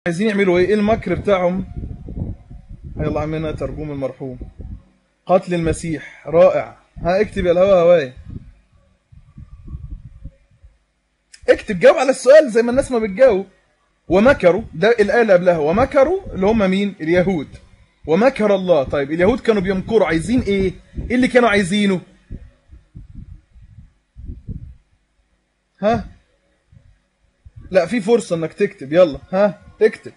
عايزين يعملوا ايه ايه المكر بتاعهم يلا عمنا ترجمة المرحوم قتل المسيح رائع ها اكتب يا الهوا هواي اكتب جاوب على السؤال زي ما الناس ما بتجاوب ومكروا ده الآية اللي قبلها ومكروا اللي هم مين اليهود ومكر الله طيب اليهود كانوا بيمكروا عايزين ايه ايه اللي كانوا عايزينه ها لا في فرصة انك تكتب يلا ها اكتب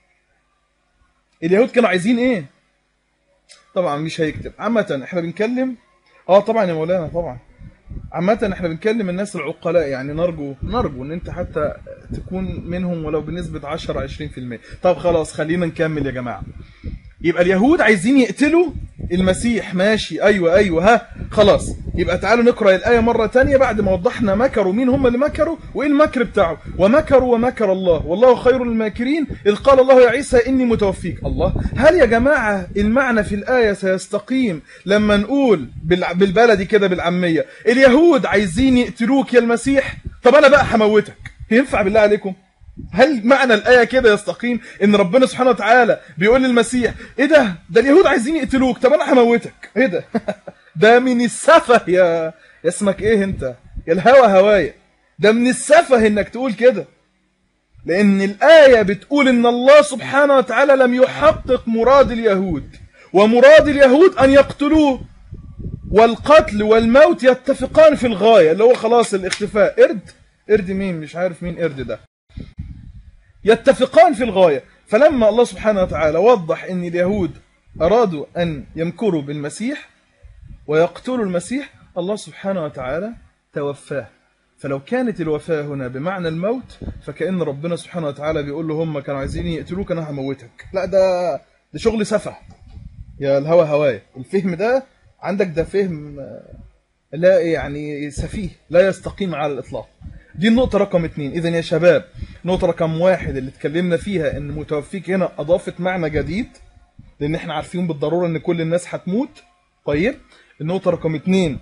اليهود كانوا عايزين ايه طبعا مش هيكتب عامة احنا بنكلم اه طبعا يا مولانا طبعا عامة احنا بنكلم الناس العقلاء يعني نرجو نرجو ان انت حتى تكون منهم ولو بنسبة 10 20% طب خلاص خلينا نكمل يا جماعة يبقى اليهود عايزين يقتلوا المسيح ماشي ايوه ايوه ها خلاص يبقى تعالوا نقرا الايه مره تانية بعد ما وضحنا مكروا مين هم اللي مكروا وايه المكر بتاعه ومكروا ومكر الله والله خير الماكرين اذ قال الله يا عيسى اني متوفيك الله هل يا جماعه المعنى في الايه سيستقيم لما نقول بال- بالبلدي كده بالعاميه اليهود عايزين يقتلوك يا المسيح طب انا بقى هموتك ينفع بالله عليكم هل معنى الآية كده يستقيم إن ربنا سبحانه وتعالى بيقول للمسيح إيه ده؟ ده اليهود عايزين يقتلوك طب أنا هموتك إيه ده؟ ده من السفه يا يا اسمك إيه أنت؟ يا الهوى هواية ده من السفه إنك تقول كده لأن الآية بتقول إن الله سبحانه وتعالى لم يحقق مراد اليهود ومراد اليهود أن يقتلوه والقتل والموت يتفقان في الغاية اللي هو خلاص الاختفاء قرد قرد مين مش عارف مين قرد ده يتفقان في الغاية فلما الله سبحانه وتعالى وضح أن اليهود أرادوا أن يمكروا بالمسيح ويقتلوا المسيح الله سبحانه وتعالى توفاه فلو كانت الوفاة هنا بمعنى الموت فكأن ربنا سبحانه وتعالى بيقول له هم كانوا عايزين يقتلوك أنا هموتك لا ده ده شغل سفه يا الهوى هواية الفهم ده عندك ده فهم آه، لا يعني سفيه لا يستقيم على الإطلاق دي النقطة رقم اتنين إذا يا شباب نقطة رقم واحد اللي اتكلمنا فيها إن متوفيك هنا أضافت معنى جديد لأن إحنا عارفين بالضرورة إن كل الناس هتموت طيب النقطة رقم اتنين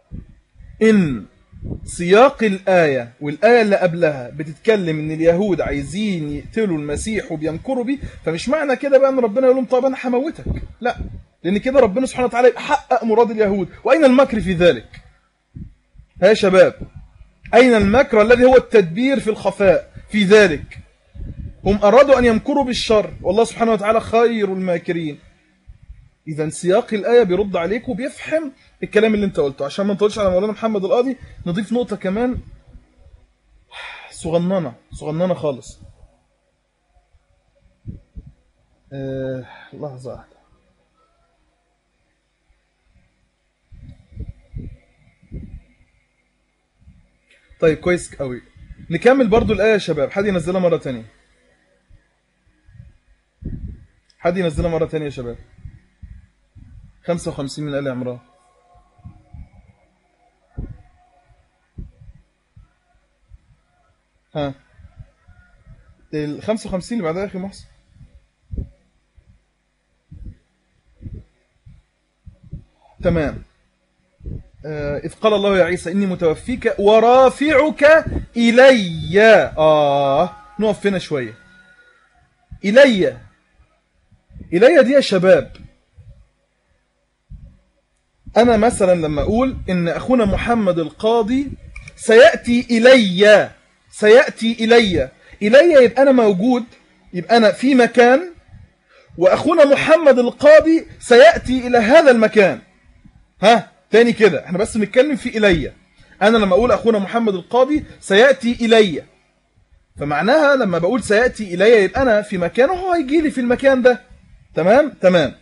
إن سياق الآية والآية اللي قبلها بتتكلم إن اليهود عايزين يقتلوا المسيح وبيمكروا بيه فمش معنى كده بقى إن ربنا يقول لهم طب أنا هموتك لا لأن كده ربنا سبحانه وتعالى حقق مراد اليهود وأين المكر في ذلك؟ ها يا شباب أين المكر الذي هو التدبير في الخفاء في ذلك هم أرادوا أن يمكروا بالشر والله سبحانه وتعالى خير الماكرين إذا سياق الآية بيرد عليك وبيفهم الكلام اللي انت قلته عشان ما نطولش على مولانا محمد القاضي نضيف نقطة كمان صغننة صغننة خالص آه لحظة واحدة طيب كويس قوي نكمل برضو الآية يا شباب حد ينزلها مرة تانية حد ينزلها مرة تانية يا شباب 55 من آل عمران ها ال 55 اللي بعدها يا أخي محسن تمام آه، إذ قال الله يا عيسى إني متوفيك ورافعك إلي آه نقف هنا شوية إلي إلي دي يا شباب أنا مثلا لما أقول إن أخونا محمد القاضي سيأتي إلي سيأتي إلي إلي يبقى أنا موجود يبقى أنا في مكان وأخونا محمد القاضي سيأتي إلى هذا المكان ها تاني كده احنا بس بنتكلم في إلي أنا لما أقول أخونا محمد القاضي سيأتي إلي فمعناها لما بقول سيأتي إلي يبقى أنا في مكان وهو هيجي لي في المكان ده تمام تمام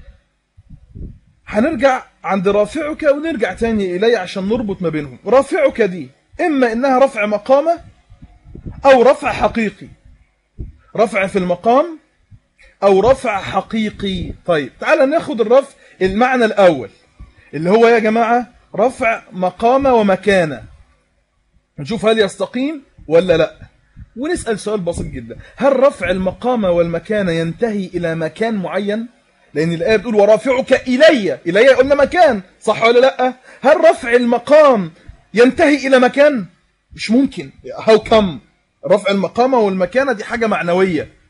هنرجع عند رافعك ونرجع تاني إلي عشان نربط ما بينهم رافعك دي إما إنها رفع مقامة أو رفع حقيقي رفع في المقام أو رفع حقيقي طيب تعال ناخد الرفع المعنى الأول اللي هو يا جماعة رفع مقامة ومكانة نشوف هل يستقيم ولا لا ونسأل سؤال بسيط جدا هل رفع المقامة والمكانة ينتهي إلى مكان معين لأن الآية بتقول ورافعك إلي إلي قلنا مكان صح ولا لا هل رفع المقام ينتهي إلى مكان مش ممكن هاو كم رفع المقامة والمكانة دي حاجة معنوية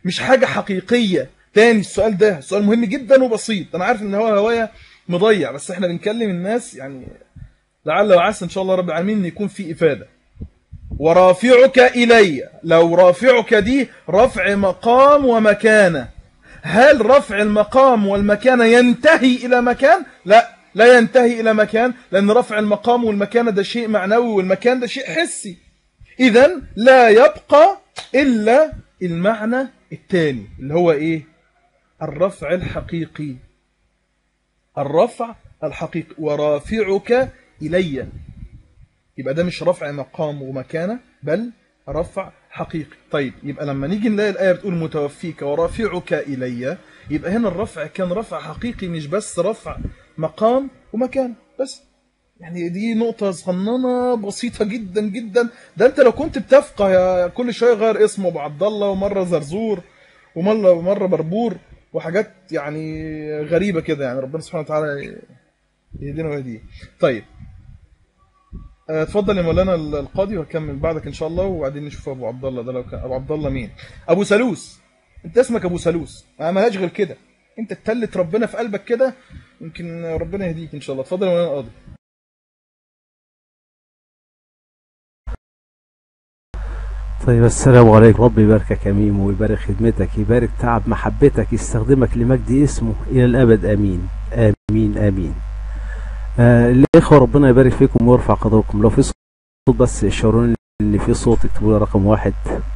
مش حاجة حقيقية تاني السؤال ده سؤال مهم جدا وبسيط انا عارف ان هو هواية مضيع بس احنا بنكلم الناس يعني لعل وعسى ان شاء الله رب العالمين ان يكون في افادة ورافعك الي لو رافعك دي رفع مقام ومكانة هل رفع المقام والمكانة ينتهي الى مكان لا لا ينتهي الى مكان لان رفع المقام والمكانة ده شيء معنوي والمكان ده شيء حسي اذا لا يبقى الا المعنى الثاني اللي هو ايه الرفع الحقيقي الرفع الحقيقي ورافعك إلي يبقى ده مش رفع مقام ومكانة بل رفع حقيقي طيب يبقى لما نيجي نلاقي الآية بتقول متوفيك ورافعك إلي يبقى هنا الرفع كان رفع حقيقي مش بس رفع مقام ومكان بس يعني دي نقطة صغننة بسيطة جدا جدا ده انت لو كنت بتفقه يا كل شوية غير اسمه ابو عبد الله ومرة زرزور ومرة مرة بربور وحاجات يعني غريبة كده يعني ربنا سبحانه وتعالى يهدينا ويهديه طيب اتفضل يا مولانا القاضي وهكمل بعدك ان شاء الله وبعدين نشوف ابو عبد الله ده لو كان ابو عبد الله مين ابو سلوس انت اسمك ابو سلوس ما مالهاش غير كده انت تتلت ربنا في قلبك كده يمكن ربنا يهديك ان شاء الله اتفضل يا مولانا القاضي طيب السلام عليكم ربي يباركك يا ميمو ويبارك خدمتك يبارك تعب محبتك يستخدمك لمجد اسمه إلى الأبد آمين آمين آمين آه الإخوة ربنا يبارك فيكم ويرفع قدركم لو في صوت بس اشعروني ان في صوت اكتبوا لي رقم واحد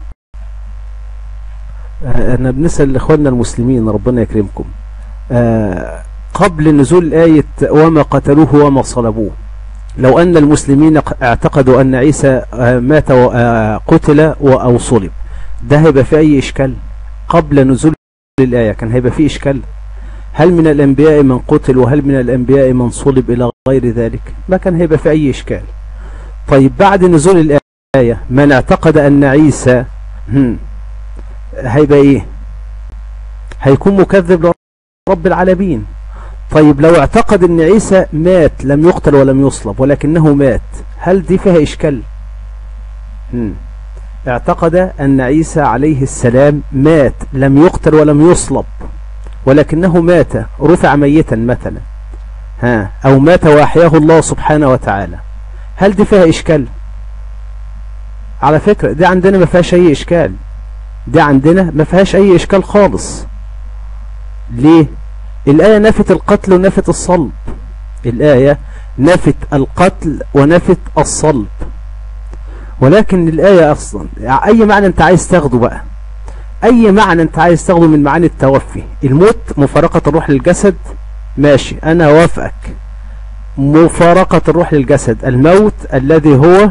آه انا بنسأل اخواننا المسلمين ربنا يكرمكم آه قبل نزول آية وما قتلوه وما صلبوه لو أن المسلمين اعتقدوا أن عيسى مات وقتل أو صلب ده هيبقى في أي إشكال قبل نزول الآية كان هيبقى في إشكال هل من الأنبياء من قتل وهل من الأنبياء من صلب إلى غير ذلك ما كان هيبقى في أي إشكال طيب بعد نزول الآية من اعتقد أن عيسى هيبقى إيه هيكون مكذب لرب العالمين طيب لو اعتقد ان عيسى مات لم يقتل ولم يصلب ولكنه مات هل دي فيها اشكال مم. اعتقد ان عيسى عليه السلام مات لم يقتل ولم يصلب ولكنه مات رفع ميتا مثلا ها او مات واحياه الله سبحانه وتعالى هل دي فيها اشكال على فكرة دي عندنا ما فيهاش اي اشكال دي عندنا ما فيهاش اي اشكال خالص ليه الآية نفت القتل ونفت الصلب الآية نفت القتل ونفت الصلب ولكن الآية أصلا أي معنى أنت عايز تاخده بقى أي معنى أنت عايز تاخده من معاني التوفي الموت مفارقة الروح للجسد ماشي أنا وافقك مفارقة الروح للجسد الموت الذي هو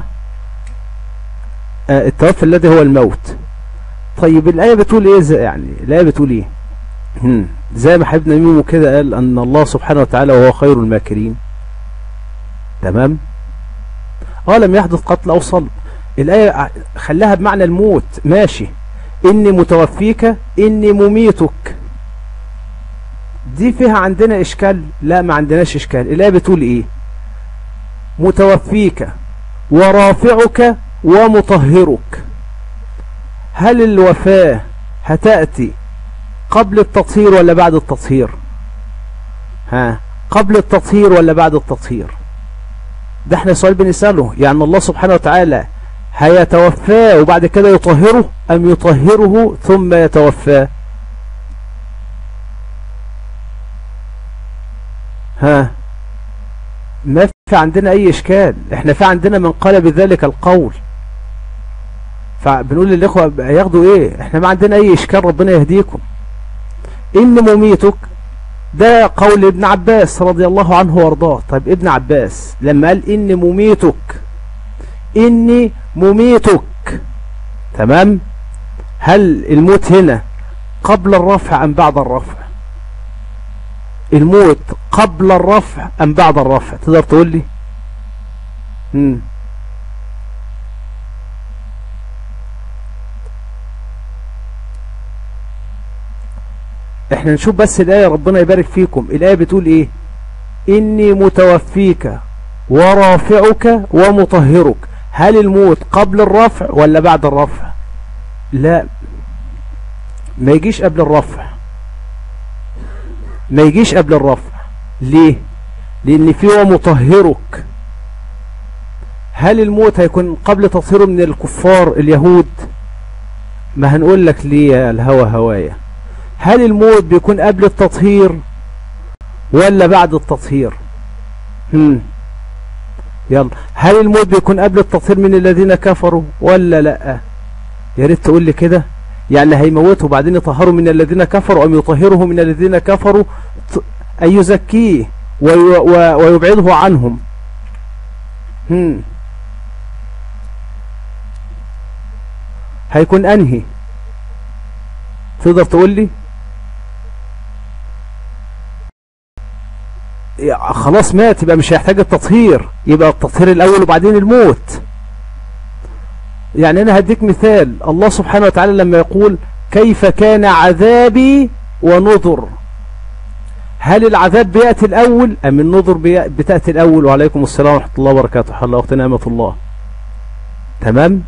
آه التوفي الذي هو الموت طيب الآية بتقول إيه زي يعني الآية بتقول إيه زي ما حبيبنا ميمو كده قال أن الله سبحانه وتعالى وهو خير الماكرين تمام اه لم يحدث قتل أو صلب الآية خلاها بمعنى الموت ماشي إني متوفيك إني مميتك دي فيها عندنا إشكال لا ما عندناش إشكال الآية بتقول إيه متوفيك ورافعك ومطهرك هل الوفاة هتأتي قبل التطهير ولا بعد التطهير ها قبل التطهير ولا بعد التطهير ده احنا سؤال بنسأله يعني الله سبحانه وتعالى هيتوفاه وبعد كده يطهره أم يطهره ثم يتوفاه ها ما في عندنا أي إشكال احنا في عندنا من قال بذلك القول فبنقول للإخوة ياخدوا إيه احنا ما عندنا أي إشكال ربنا يهديكم إن مميتك ده قول ابن عباس رضي الله عنه وارضاه طيب ابن عباس لما قال إن مميتك إني مميتك تمام هل الموت هنا قبل الرفع أم بعد الرفع الموت قبل الرفع أم بعد الرفع تقدر تقول لي مم. احنا نشوف بس الآية ربنا يبارك فيكم الآية بتقول ايه إني متوفيك ورافعك ومطهرك هل الموت قبل الرفع ولا بعد الرفع لا ما يجيش قبل الرفع ما يجيش قبل الرفع ليه لان في هو مطهرك هل الموت هيكون قبل تطهيره من الكفار اليهود ما هنقول لك ليه يا الهوى هوايا هل الموت بيكون قبل التطهير ولا بعد التطهير هم. يلا هل الموت بيكون قبل التطهير من الذين كفروا ولا لا يا ريت تقول لي كده يعني هيموته وبعدين يطهروا من الذين كفروا ام يطهره من الذين كفروا ت- ان يزكيه وي- و- ويبعده عنهم هم. هيكون انهي تقدر تقول لي يا- خلاص مات يبقى مش هيحتاج التطهير يبقى التطهير الاول وبعدين الموت يعني انا هديك مثال الله سبحانه وتعالى لما يقول كيف كان عذابي ونذر هل العذاب بيأتي الأول أم النذر بي- بتأتي الأول وعليكم السلام ورحمة الله وبركاته حل وقت نعمة الله تمام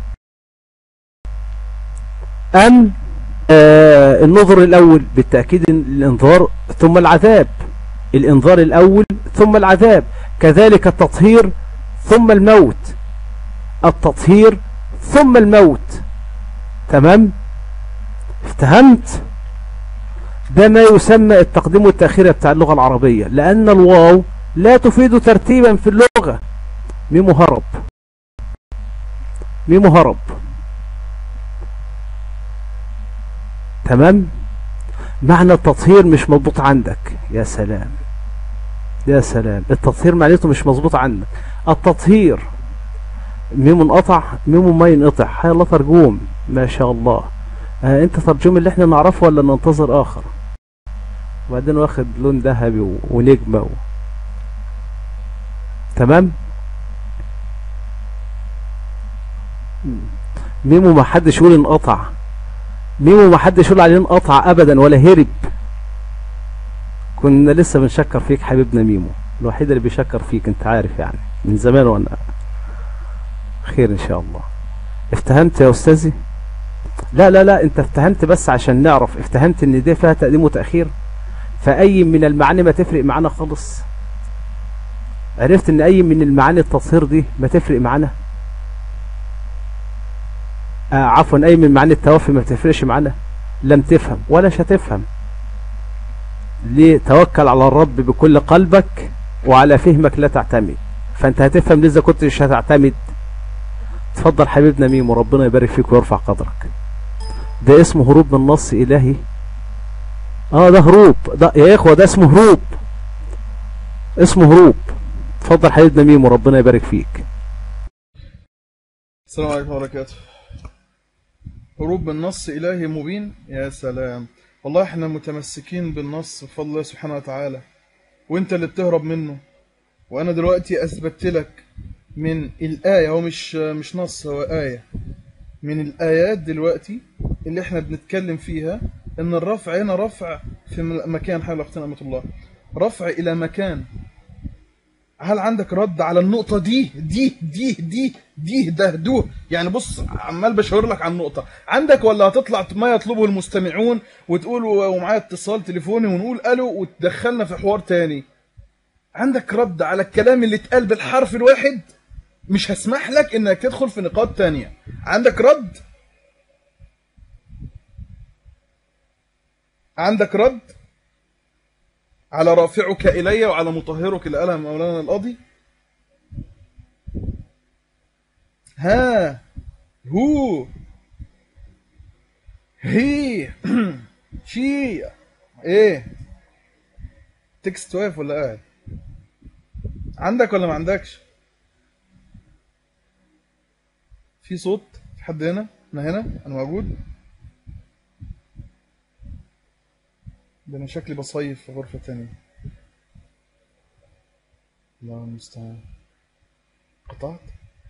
أم آه النذر الأول بالتأكيد الإنذار ثم العذاب الإنذار الأول ثم العذاب كذلك التطهير ثم الموت التطهير ثم الموت تمام افتهمت ده ما يسمى التقديم والتأخير بتاع اللغة العربية لأن الواو لا تفيد ترتيبا في اللغة ميم هرب ميم هرب تمام معنى التطهير مش مضبوط عندك يا سلام يا سلام التطهير معناته مش مظبوط عندك التطهير ميم انقطع ميم ما ينقطع حي الله ترجوم ما شاء الله آه انت ترجم اللي احنا نعرفه ولا ننتظر اخر وبعدين واخد لون ذهبي و- ونجمة و... تمام مم. ميمو ما حدش يقول انقطع ميمو ما حدش يقول عليه انقطع ابدا ولا هرب كنا لسه بنشكر فيك حبيبنا ميمو الوحيد اللي بيشكر فيك انت عارف يعني من زمان وانا خير ان شاء الله افتهمت يا استاذي لا لا لا انت افتهمت بس عشان نعرف افتهمت ان دي فيها تقديم وتأخير فأي من المعاني ما تفرق معانا خالص عرفت ان اي من المعاني التطهير دي ما تفرق معانا آه عفوا اي من معاني التوفي ما بتفرقش معانا لم تفهم ولا مش هتفهم ليه توكل على الرب بكل قلبك وعلى فهمك لا تعتمد فانت هتفهم ليه اذا كنت مش هتعتمد اتفضل حبيبنا ميم وربنا يبارك فيك ويرفع قدرك ده اسمه هروب من نص الهي اه ده هروب ده يا اخوة ده اسمه هروب اسمه هروب اتفضل حبيبنا ميم وربنا يبارك فيك السلام عليكم ورحمة الله وبركاته هروب بالنص إلهي مبين يا سلام والله احنا متمسكين بالنص بفضل الله سبحانه وتعالى وانت اللي بتهرب منه وانا دلوقتي اثبتت لك من الآية هو مش مش نص هو آية من الآيات دلوقتي اللي احنا بنتكلم فيها ان الرفع هنا رفع في م- مكان حال وقتنا أمة الله رفع إلى مكان هل عندك رد على النقطة دي دي دي دي دي ده دو يعني بص عمال بشاور لك على النقطة عندك ولا هتطلع ما يطلبه المستمعون وتقول و- ومعايا اتصال تليفوني ونقول الو وتدخلنا في حوار تاني عندك رد على الكلام اللي اتقال بالحرف الواحد مش هسمح لك انك تدخل في نقاط تانية عندك رد عندك رد على رافعك إلي وعلى مطهرك اللي قالها مولانا القاضي ها هو هي شي ايه تكست واقف ولا قاعد عندك ولا ما عندكش في صوت في حد هنا انا هنا انا موجود ده انا شكلي بصيف في غرفة تانية الله المستعان قطعت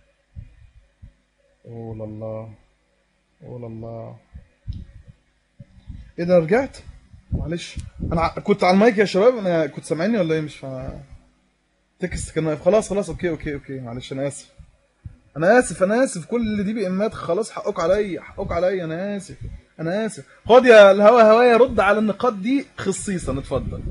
قول الله قول الله ايه ده رجعت معلش انا ع- كنت على المايك يا شباب انا كنت سامعيني ولا ايه مش فاهم تكست كان واقف خلاص خلاص اوكي اوكي اوكي معلش انا اسف انا اسف انا اسف كل اللي دي بإمات خلاص حقك عليا حقك عليا انا اسف انا اسف خد يا الهوا هوايا رد على النقاط دي خصيصا اتفضل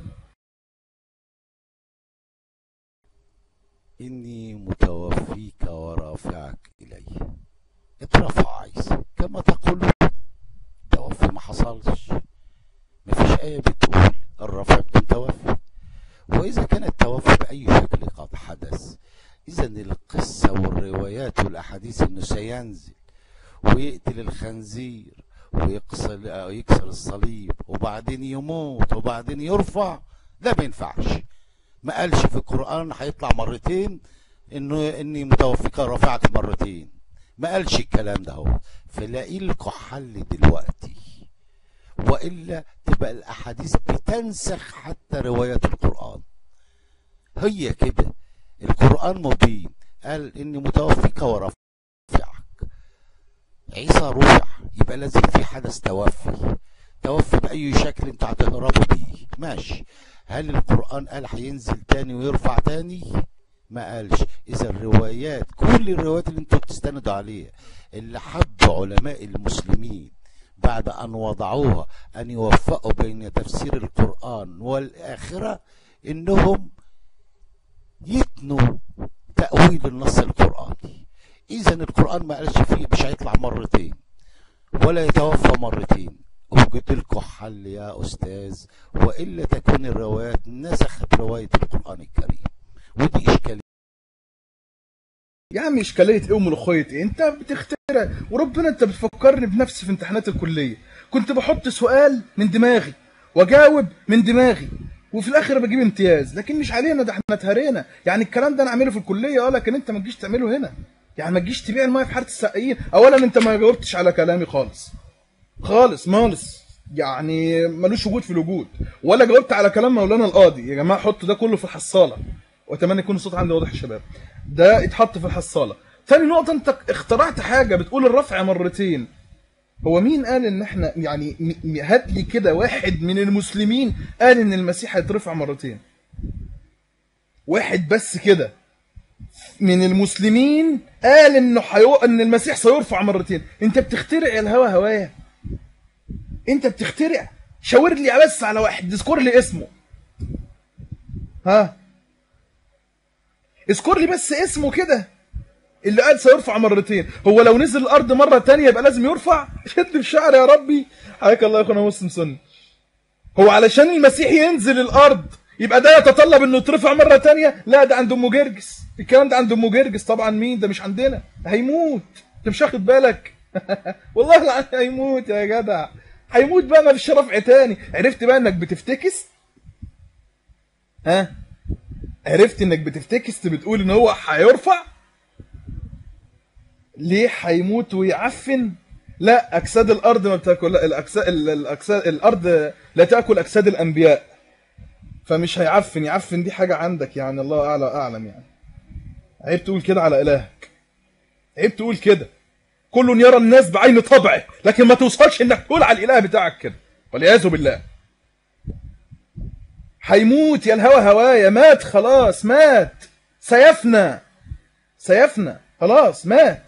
إني متوفيك ورافعك إلي اترفع عيسى كما تقول توفي ما حصلش ما فيش آية بتقول الرفع بدون توفي وإذا كان التوفي بأي شكل قد حدث إذا القصة والروايات والأحاديث إنه سينزل ويقتل الخنزير ويكسر يكسر الصليب وبعدين يموت وبعدين يرفع ده ما ينفعش ما قالش في القرآن هيطلع مرتين انه اني متوفيك ورافعك مرتين ما قالش الكلام ده هو فلاقي لكم حل دلوقتي والا تبقى الاحاديث بتنسخ حتى روايات القرآن هي كده القرآن مبين قال اني متوفيك ورافعك عيسى رفع يبقى لازم في حدث توفي توفي بأي شكل انتوا هتهربوا بيه ماشي هل القرآن قال هينزل تاني ويرفع تاني ما قالش اذا الروايات كل الروايات اللي انتوا بتستندوا عليها اللي حب علماء المسلمين بعد ان وضعوها ان يوفقوا بين تفسير القرآن والآخرة انهم يتنوا تأويل النص القرآني اذا القرآن ما قالش فيه مش هيطلع مرتين ولا يتوفى مرتين وجد لكم حل يا أستاذ وإلا تكون الروايات نسخت رواية القرآن الكريم ودي إشكالية يا عم اشكاليه ايه وملوخيه ايه انت بتخترع وربنا انت بتفكرني بنفسي في امتحانات الكليه كنت بحط سؤال من دماغي واجاوب من دماغي وفي الاخر بجيب امتياز لكن مش علينا ده احنا اتهرينا يعني الكلام ده انا اعمله في الكليه اه لكن انت ما تجيش تعمله هنا يعني ما تجيش تبيع الميه في حاره السقايين اولا انت ما جاوبتش على كلامي خالص خالص مالص يعني ملوش وجود في الوجود ولا جاوبت على كلام مولانا القاضي يا جماعه حطوا ده كله في الحصاله واتمنى يكون الصوت عندي واضح يا شباب ده اتحط في الحصاله تاني نقطه انت اخترعت حاجه بتقول الرفع مرتين هو مين قال ان احنا يعني م- م- هات لي كده واحد من المسلمين قال ان المسيح هيترفع مرتين واحد بس كده من المسلمين قال انه حيو... ان المسيح سيرفع مرتين انت بتخترع يا الهوى هوايه انت بتخترع شاور لي بس على واحد اذكر لي اسمه ها اذكر لي بس اسمه كده اللي قال سيرفع مرتين هو لو نزل الارض مره تانية يبقى لازم يرفع شد في شعر يا ربي حياك الله يا اخونا مسلم سني هو علشان المسيح ينزل الارض يبقى ده يتطلب انه يترفع مره تانية لا ده عند ام جرجس الكلام ده عند ام جرجس طبعا مين ده مش عندنا هيموت انت مش واخد بالك والله العظيم هيموت يا جدع هيموت بقى ما فيش رفع تاني عرفت بقى انك بتفتكس ها عرفت انك بتفتكس بتقول ان هو هيرفع ليه هيموت ويعفن لا اجساد الارض ما بتاكل لا الاجساد الاجساد الارض لا تاكل اجساد الانبياء فمش هيعفن يعفن دي حاجه عندك يعني الله اعلى اعلم يعني عيب تقول كده على الهك عيب تقول كده كل يرى الناس بعين طبعه لكن ما توصلش انك تقول على الاله بتاعك كده والعياذ بالله هيموت يا الهوى هوايا مات خلاص مات سيفنى سيفنى خلاص مات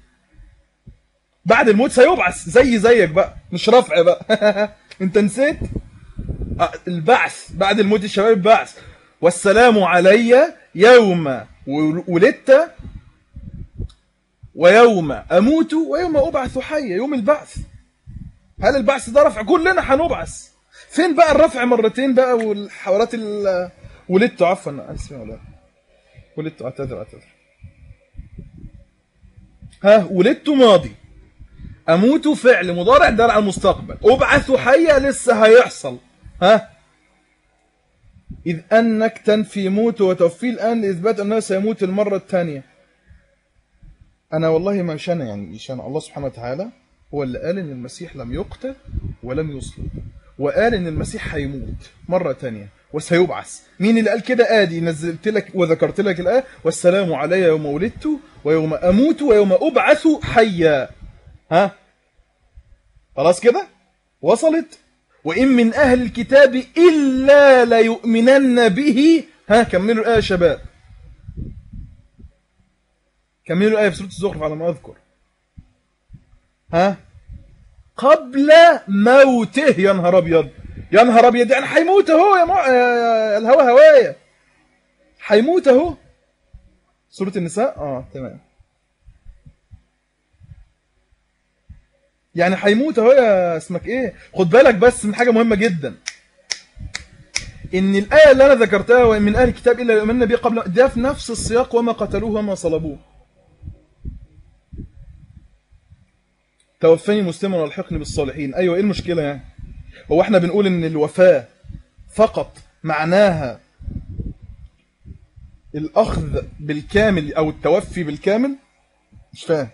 بعد الموت سيبعث زي زيك بقى مش رفع بقى انت نسيت آه، البعث بعد الموت الشباب البعث والسلام علي يوم ولدت ويوم اموت ويوم ابعث حيا يوم البعث هل البعث ده رفع كلنا هنبعث فين بقى الرفع مرتين بقى والحوارات ال ولدت عفوا أنا اسف يا ولا ولدت اعتذر اعتذر ها ولدت ماضي اموت فعل مضارع دال على المستقبل ابعث حيا لسه هيحصل ها اذ انك تنفي موت وتوفيه الان لاثبات انه سيموت المره الثانيه انا والله ما مش انا يعني مش انا الله سبحانه وتعالى هو اللي قال ان المسيح لم يقتل ولم يصلب وقال ان المسيح هيموت مره تانية وسيبعث مين اللي قال كده ادي نزلت لك وذكرت لك الايه والسلام علي يوم ولدت ويوم اموت ويوم ابعث حيا ها خلاص كده وصلت وان من اهل الكتاب الا ليؤمنن به ها كملوا الايه يا شباب كملوا الايه في سوره الزخرف على ما اذكر ها قبل موته يا نهار ابيض يا نهار ابيض يعني هيموت اهو يا, مع... يا الهوا هوايه هيموت اهو سورة النساء اه تمام يعني هيموت اهو يا اسمك ايه خد بالك بس من حاجه مهمه جدا ان الايه اللي انا ذكرتها وان من اهل الكتاب الا يؤمن به قبل ده في نفس السياق وما قتلوه وما صلبوه توفني مسلما والحقني بالصالحين ايوه ايه المشكله يعني هو احنا بنقول ان الوفاه فقط معناها الاخذ بالكامل او التوفي بالكامل مش فاهم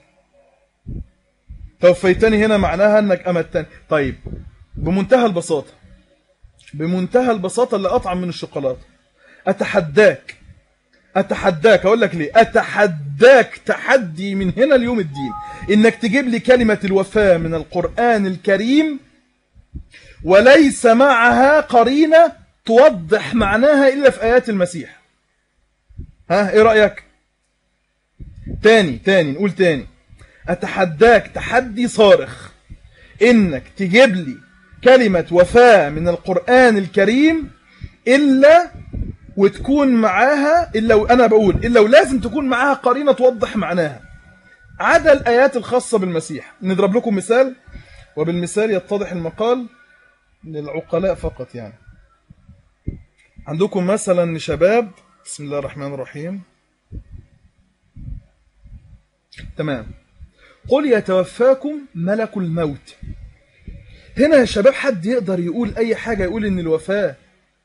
توفيتني هنا معناها انك امتني طيب بمنتهى البساطه بمنتهى البساطه اللي اطعم من الشوكولاته اتحداك اتحداك اقول لك ليه اتحداك تحدي من هنا ليوم الدين انك تجيب لي كلمه الوفاه من القران الكريم وليس معها قرينه توضح معناها الا في ايات المسيح ها ايه رايك تاني تاني نقول تاني اتحداك تحدي صارخ انك تجيب لي كلمه وفاه من القران الكريم الا وتكون معاها الا انا بقول الا ولازم تكون معاها قرينه توضح معناها عدا الايات الخاصه بالمسيح نضرب لكم مثال وبالمثال يتضح المقال للعقلاء فقط يعني عندكم مثلا شباب بسم الله الرحمن الرحيم تمام قل يتوفاكم ملك الموت هنا يا شباب حد يقدر يقول اي حاجه يقول ان الوفاه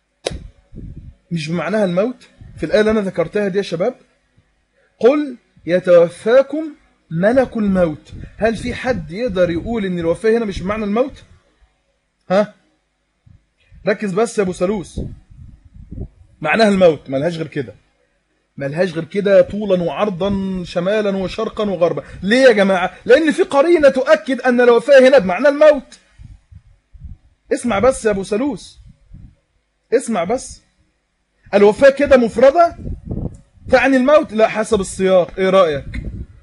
مش بمعناها الموت في الآية اللي أنا ذكرتها دي يا شباب قل يتوفاكم ملك الموت هل في حد يقدر يقول ان الوفاة هنا مش بمعنى الموت ها ركز بس يا ابو سلوس معناها الموت ملهاش غير كده ملهاش غير كده طولا وعرضا شمالا وشرقا وغربا ليه يا جماعة لان في قرينة تؤكد ان الوفاة هنا بمعنى الموت اسمع بس يا ابو سلوس اسمع بس الوفاة كده مفردة تعني الموت لا حسب السياق ايه رأيك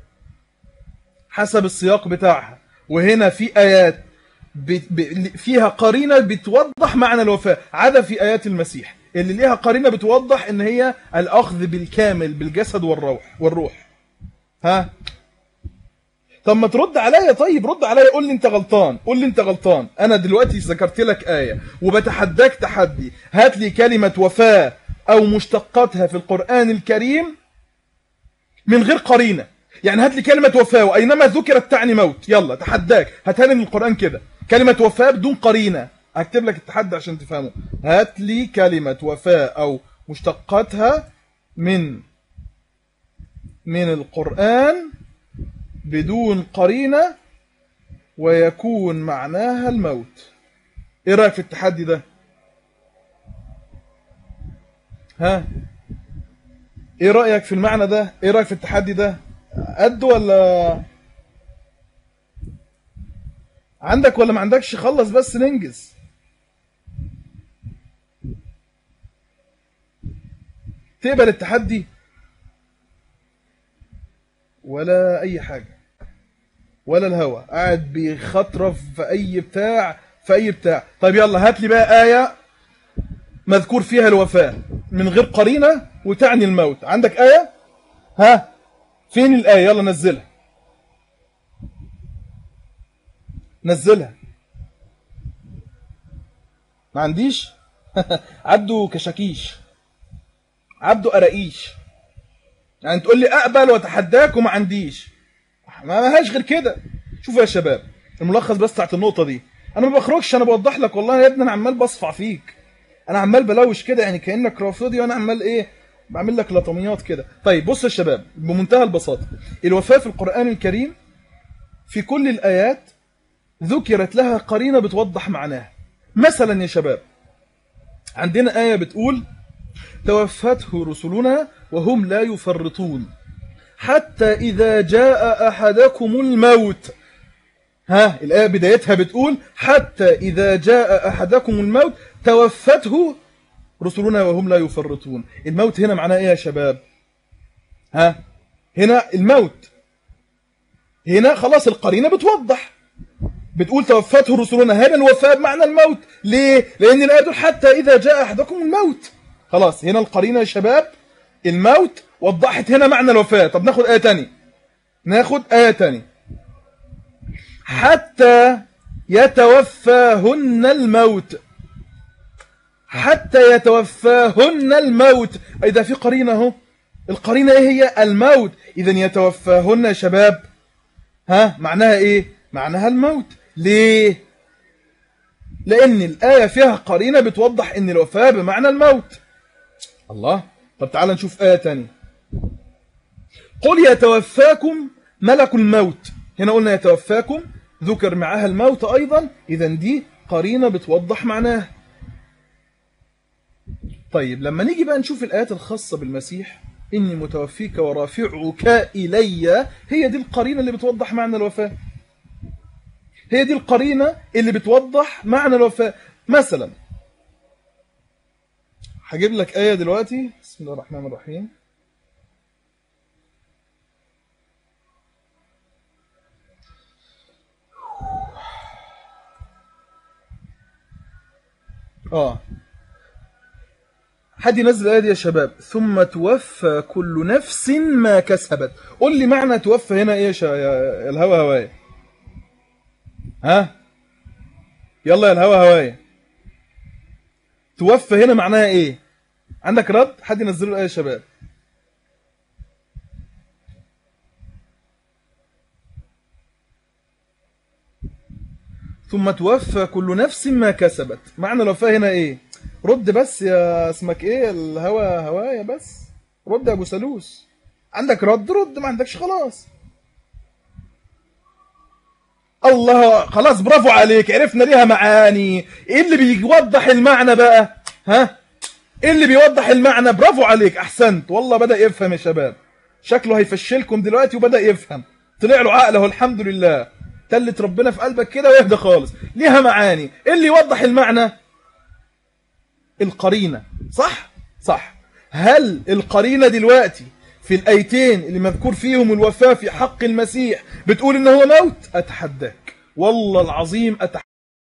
حسب السياق بتاعها وهنا في آيات ب... ب... فيها قرينة بتوضح معنى الوفاة عدا في آيات المسيح اللي ليها قرينة بتوضح ان هي الأخذ بالكامل بالجسد والروح والروح ها طب ما ترد عليا طيب رد عليا قول لي انت غلطان قول لي انت غلطان انا دلوقتي ذكرت لك آية وبتحداك تحدي هات لي كلمة وفاة او مشتقاتها في القرآن الكريم من غير قرينة يعني هات لي كلمة وفاة وأينما ذكرت تعني موت يلا تحداك هاتها لي من القرآن كده كلمة وفاة بدون قرينة هكتب لك التحدي عشان تفهمه هات لي كلمة وفاة أو مشتقاتها من من القرآن بدون قرينة ويكون معناها الموت ايه رأيك في التحدي ده ها ايه رأيك في المعنى ده ايه رأيك في التحدي ده قد ولا عندك ولا ما عندكش خلص بس ننجز تقبل التحدي ولا اي حاجة ولا الهوا قاعد بيخطرف في اي بتاع في اي بتاع طيب يلا هات لي بقى آية مذكور فيها الوفاة من غير قرينة وتعني الموت عندك آية ها فين الآية يلا نزلها نزلها ما عنديش عبده كشاكيش عبده قراقيش يعني تقول لي اقبل واتحداك وما عنديش ما لهاش غير كده شوفوا يا شباب الملخص بس بتاعت النقطه دي انا ما بخرجش انا بوضح لك والله يا ابني انا عمال بصفع فيك انا عمال بلوش كده يعني كانك رافضي وانا عمال ايه بعمل لك لطميات كده طيب بص يا شباب بمنتهى البساطه الوفاه في القران الكريم في كل الايات ذكرت لها قرينه بتوضح معناها مثلا يا شباب عندنا ايه بتقول توفته رسلنا وهم لا يفرطون حتى إذا جاء أحدكم الموت ها الآية بدايتها بتقول حتى إذا جاء أحدكم الموت توفته رسلنا وهم لا يفرطون الموت هنا معناه إيه يا شباب ها هنا الموت هنا خلاص القرينة بتوضح بتقول توفته رسلنا هنا الوفاة بمعنى الموت ليه؟ لأن الآية تقول حتى إذا جاء أحدكم الموت خلاص هنا القرينة يا شباب الموت وضحت هنا معنى الوفاة طب ناخد آية تانية ناخد آية تانية حتى يتوفاهن الموت حتى يتوفاهن الموت أي ده في قرينة اهو القرينة ايه هي الموت إذا يتوفاهن يا شباب ها معناها ايه معناها الموت ليه لأن الآية فيها قرينة بتوضح أن الوفاة بمعنى الموت الله طب تعال نشوف آية تانية قل يتوفاكم ملك الموت هنا قلنا يتوفاكم ذكر معها الموت أيضا إذا دي قرينة بتوضح معناها طيب لما نيجي بقى نشوف الآيات الخاصة بالمسيح إني متوفيك ورافعك إلي هي دي القرينة اللي بتوضح معنى الوفاة هي دي القرينة اللي بتوضح معنى الوفاة مثلا هجيب لك آية دلوقتي بسم الله الرحمن الرحيم اه حد ينزل الآية دي يا شباب ثم توفى كل نفس ما كسبت قول لي معنى توفى هنا ايه يا شا- يا الهوى هواية ها يلا يا الهوى هواية توفى هنا معناها ايه عندك رد حد ينزله الآية يا شباب ثم توفى كل نفس ما كسبت معنى الوفاة هنا ايه رد بس يا اسمك ايه الهوى هوايا بس رد يا ابو سلوس عندك رد رد ما عندكش خلاص الله خلاص برافو عليك عرفنا ليها معاني ايه اللي بيوضح المعنى بقى ها ايه اللي بيوضح المعنى برافو عليك احسنت والله بدأ يفهم يا شباب شكله هيفشلكم دلوقتي وبدأ يفهم طلع له عقله الحمد لله تلت ربنا في قلبك كده ويهدى خالص ليها معاني ايه اللي يوضح المعنى القرينة صح صح هل القرينة دلوقتي في الآيتين اللي مذكور فيهم الوفاة في حق المسيح بتقول إنه هو موت أتحداك والله العظيم أتحداك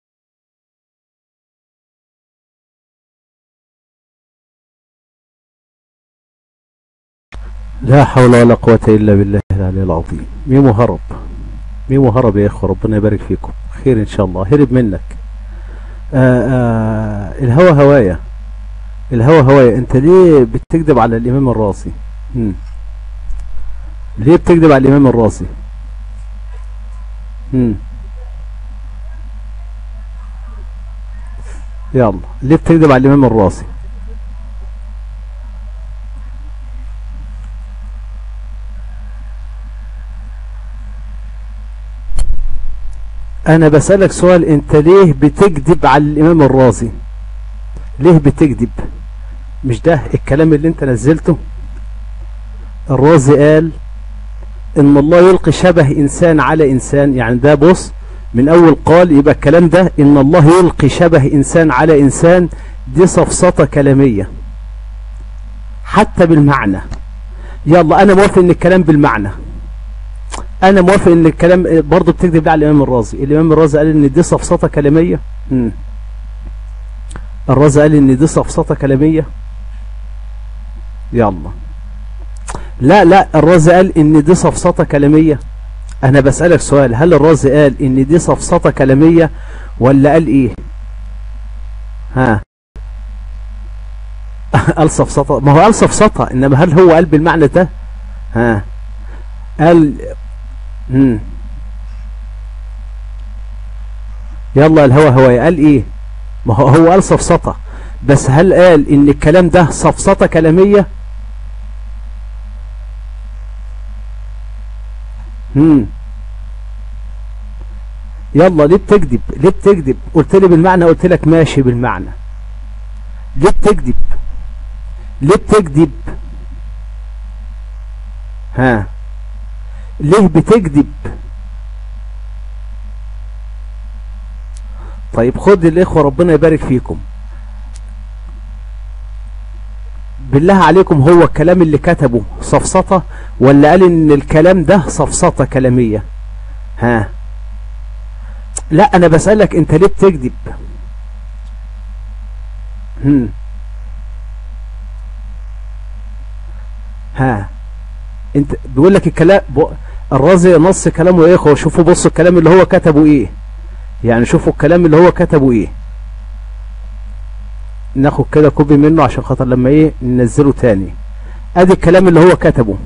لا حول ولا قوة إلا بالله العلي العظيم ميمو هرب ميمو هرب يا إخوة ربنا يبارك فيكم خير إن شاء الله هرب منك آآ آآ الهوى هواية الهوى هواية أنت ليه بتكذب على الإمام الراسي مم. ليه بتكذب على الإمام الراسي مم. يلا ليه بتكذب على الإمام الراسي انا بسألك سؤال انت ليه بتكذب على الامام الرازي ليه بتكذب مش ده الكلام اللي انت نزلته الرازي قال ان الله يلقي شبه انسان على انسان يعني ده بص من اول قال يبقى الكلام ده ان الله يلقي شبه انسان على انسان دي سفسطة كلامية حتى بالمعنى يلا انا موافق ان الكلام بالمعنى انا موافق ان الكلام برضه بتكذب على الامام الرازي الامام الرازي قال ان دي سفسطه كلاميه مم. الرازي قال ان دي سفسطه كلاميه يلا لا لا الرازي قال ان دي سفسطه كلاميه انا بسالك سؤال هل الرازي قال ان دي سفسطه كلاميه ولا قال ايه ها قال سفسطه ما هو قال سفسطه انما هل هو قال بالمعنى ده ها قال مم. يلا الهوى هواية قال ايه ما هو هو قال سفسطة بس هل قال ان الكلام ده سفسطة كلامية مم. يلا ليه بتكذب ليه بتكذب قلت لي بالمعنى قلت لك ماشي بالمعنى ليه بتكذب ليه بتكذب ها ليه بتكذب طيب خد الاخوة ربنا يبارك فيكم بالله عليكم هو الكلام اللي كتبه سفسطة ولا قال ان الكلام ده سفسطة كلامية ها لا انا بسألك انت ليه بتكذب هم. ها انت بيقول لك الكلام ب... الرازي نص كلامه ايه اخوه شوفوا بصوا الكلام اللي هو كتبه ايه يعني شوفوا الكلام اللي هو كتبه ايه ناخد كده كوبي منه عشان خاطر لما ايه ننزله تاني ادي الكلام اللي هو كتبه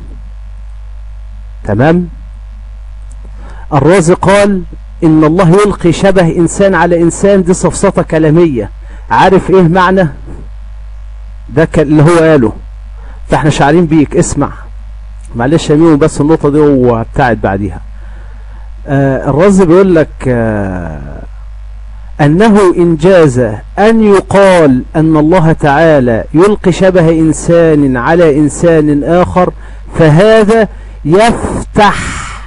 تمام الرازي قال ان الله يلقي شبه انسان على انسان دي سفسطة كلامية عارف ايه معنى ده ك- اللي هو قاله فاحنا شاعرين بيك اسمع معلش يا ميمو بس النقطة دي وابتعد بعديها آه الرازي بيقول لك آه أنه إن جاز أن يقال أن الله تعالى يلقي شبه إنسان على إنسان آخر فهذا يفتح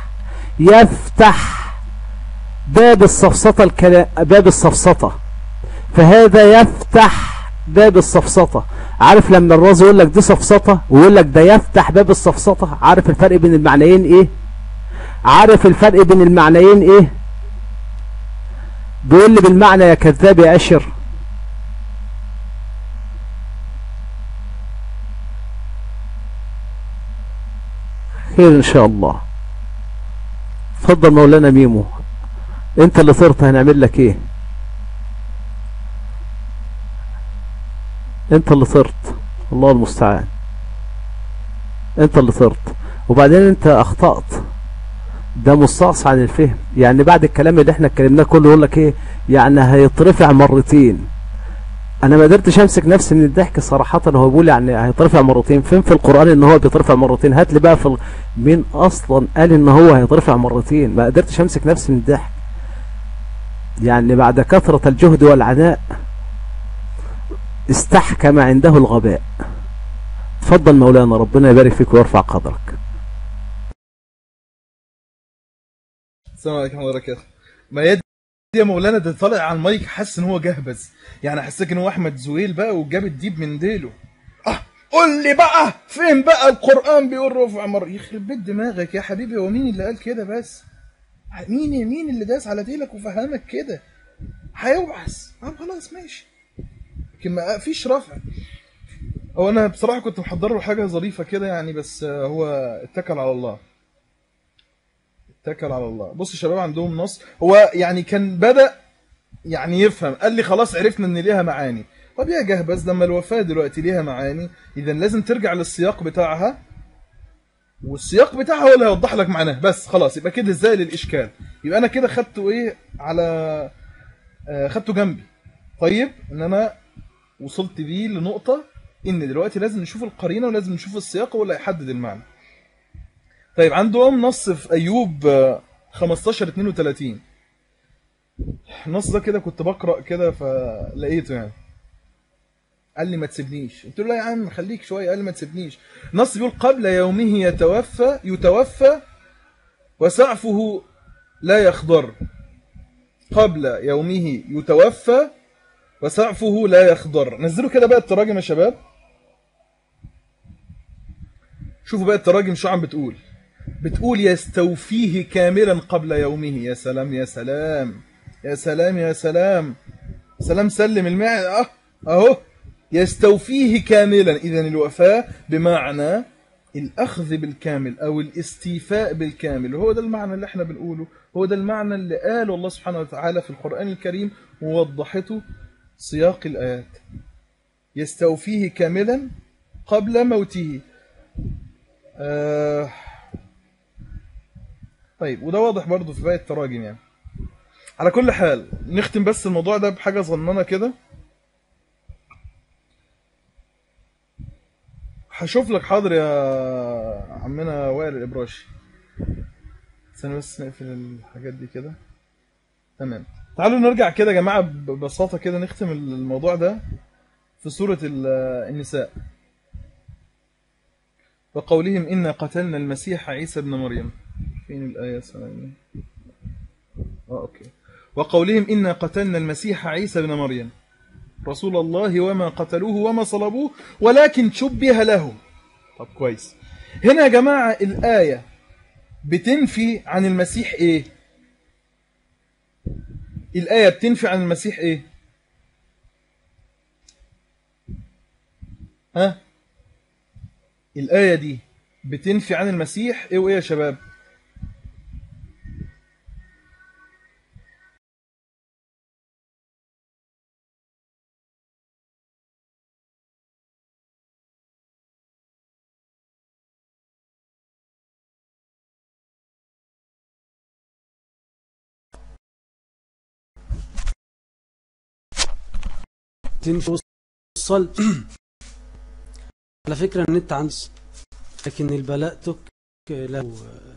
يفتح باب السفسطة الكلا... باب السفسطة فهذا يفتح باب السفسطة عارف لما الرازي يقول لك دي سفسطة ويقول لك ده يفتح باب السفسطة عارف الفرق بين المعنيين ايه عارف الفرق بين المعنيين ايه بيقول لي بالمعنى يا كذاب يا أشر خير إن شاء الله اتفضل مولانا ميمو انت اللي صرت هنعمل لك ايه انت اللي صرت الله المستعان انت اللي صرت وبعدين انت اخطأت ده مستقص عن الفهم يعني بعد الكلام اللي احنا اتكلمناه كله يقول لك ايه يعني هيترفع مرتين انا ما قدرتش امسك نفسي من الضحك صراحه هو بيقول يعني هيترفع مرتين فين في القران ان هو بيترفع مرتين هات لي بقى في ال... مين اصلا قال ان هو هيترفع مرتين ما قدرتش امسك نفسي من الضحك يعني بعد كثره الجهد والعناء استحكم عنده الغباء تفضل مولانا ربنا يبارك فيك ويرفع قدرك السلام عليكم ورحمه الله وبركاته ما يد يا مولانا ده طالع على المايك حاسس ان هو جهبذ يعني حسيت ان هو احمد زويل بقى وجاب الديب من ديله اه قول لي بقى فين بقى القران بيقول رفع مر يخرب بيت دماغك يا حبيبي هو مين اللي قال كده بس مين مين اللي داس على ديلك وفهمك كده هيوعس اه خلاص ماشي لكن ما فيش رفع هو انا بصراحه كنت محضر له حاجه ظريفه كده يعني بس آه، هو اتكل على الله اتكل على الله بص الشباب عندهم نص هو يعني كان بدأ يعني يفهم قال لي خلاص عرفنا ان ليها معاني طب يا جهبذ لما الوفاة دلوقتي ليها معاني اذا لازم ترجع للسياق بتاعها والسياق بتاعها هو اللي هيوضح لك معناها بس خلاص يبقى كده ازاي للاشكال يبقى انا كده خدته ايه على آه خدته جنبي طيب ان انا وصلت بيه لنقطة ان دلوقتي لازم نشوف القرينة ولازم نشوف السياق هو اللي هيحدد المعنى طيب عندهم نص في ايوب آه، 15 32 النص ده كده كنت بقرا كده فلقيته يعني قال لي ما تسيبنيش قلت له لا يا عم خليك شويه قال لي ما تسيبنيش نص بيقول قبل يومه يتوفى يتوفى وسعفه لا يخضر قبل يومه يتوفى وسعفه لا يخضر نزلوا كده بقى التراجم يا شباب شوفوا بقى التراجم شو عم بتقول بتقول يستوفيه كاملا قبل يومه يا سلام يا سلام يا سلام يا سلام سلام سلم المعنى اه اهو يستوفيه كاملا اذا الوفاة بمعنى الاخذ بالكامل او الاستيفاء بالكامل وهو ده المعنى اللي احنا بنقوله هو ده المعنى اللي قاله الله سبحانه وتعالى في القرآن الكريم ووضحته سياق الآيات يستوفيه كاملا قبل موته آه طيب وده واضح برضو في باقي التراجم يعني على كل حال نختم بس الموضوع ده بحاجة صغننة كده هشوف لك حاضر يا عمنا وائل الإبراشي استنى بس نقفل الحاجات دي كده تمام تعالوا نرجع كده يا جماعة ببساطة كده نختم الموضوع ده في سورة ال- النساء وقولهم إنا قتلنا المسيح عيسى ابن مريم فين الآية ثواني آه أوكي وقولهم إنا قتلنا المسيح عيسى ابن مريم رسول الله وما قتلوه وما صلبوه ولكن شبه لهم طب كويس هنا يا جماعة الآية بتنفي عن المسيح إيه الآية بتنفي عن المسيح إيه؟ ها؟ الآية دي بتنفي عن المسيح إيه وإيه يا شباب؟ توصل على فكرة النت عندي لكن البلاء تك له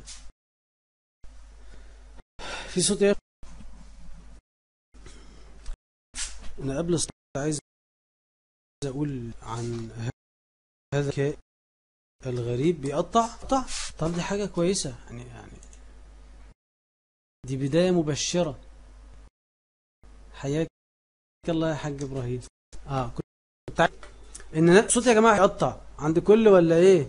في صوت يا انا قبل الصوت عايز اقول عن هذا الكائن الغريب بيقطع قطع طب دي حاجة كويسة يعني يعني دي بداية مبشرة حياك الله يا حاج ابراهيم اه كنت عايز ان الصوت يا جماعه يقطع عند كل ولا ايه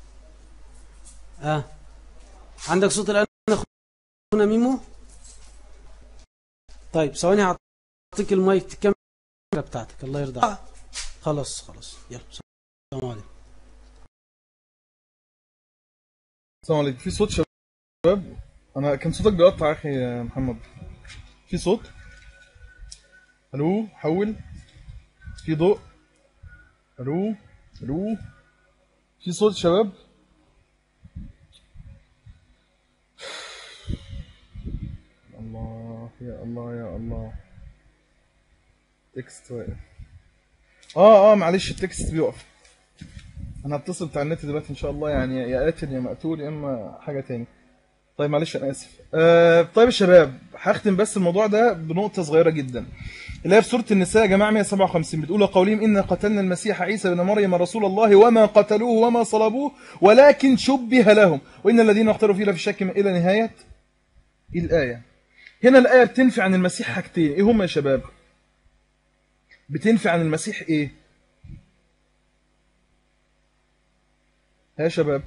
اه عندك صوت الان اخونا ميمو طيب ثواني هعطيك المايك تكمل بتاعتك الله يرضى عليك خلاص خلاص يلا السلام عليكم السلام عليكم في صوت شباب انا كان صوتك بيقطع يا اخي يا محمد في صوت الو حول في ضوء الو الو في صوت شباب الله يا الله يا الله تكست واقف اه اه معلش التكست بيقف انا هتصل بتاع النت دلوقتي ان شاء الله يعني يا قاتل يا مقتول يا اما حاجه تاني طيب معلش انا اسف آه طيب يا شباب هختم بس الموضوع ده بنقطه صغيره جدا اللي هي في سوره النساء يا جماعه 157 بتقول قولهم انا قتلنا المسيح عيسى بن مريم رسول الله وما قتلوه وما صلبوه ولكن شبه لهم وان الذين اختاروا فيه لفي شك الى نهايه الايه هنا الايه بتنفي عن المسيح حاجتين ايه هم يا شباب بتنفي عن المسيح ايه ها يا شباب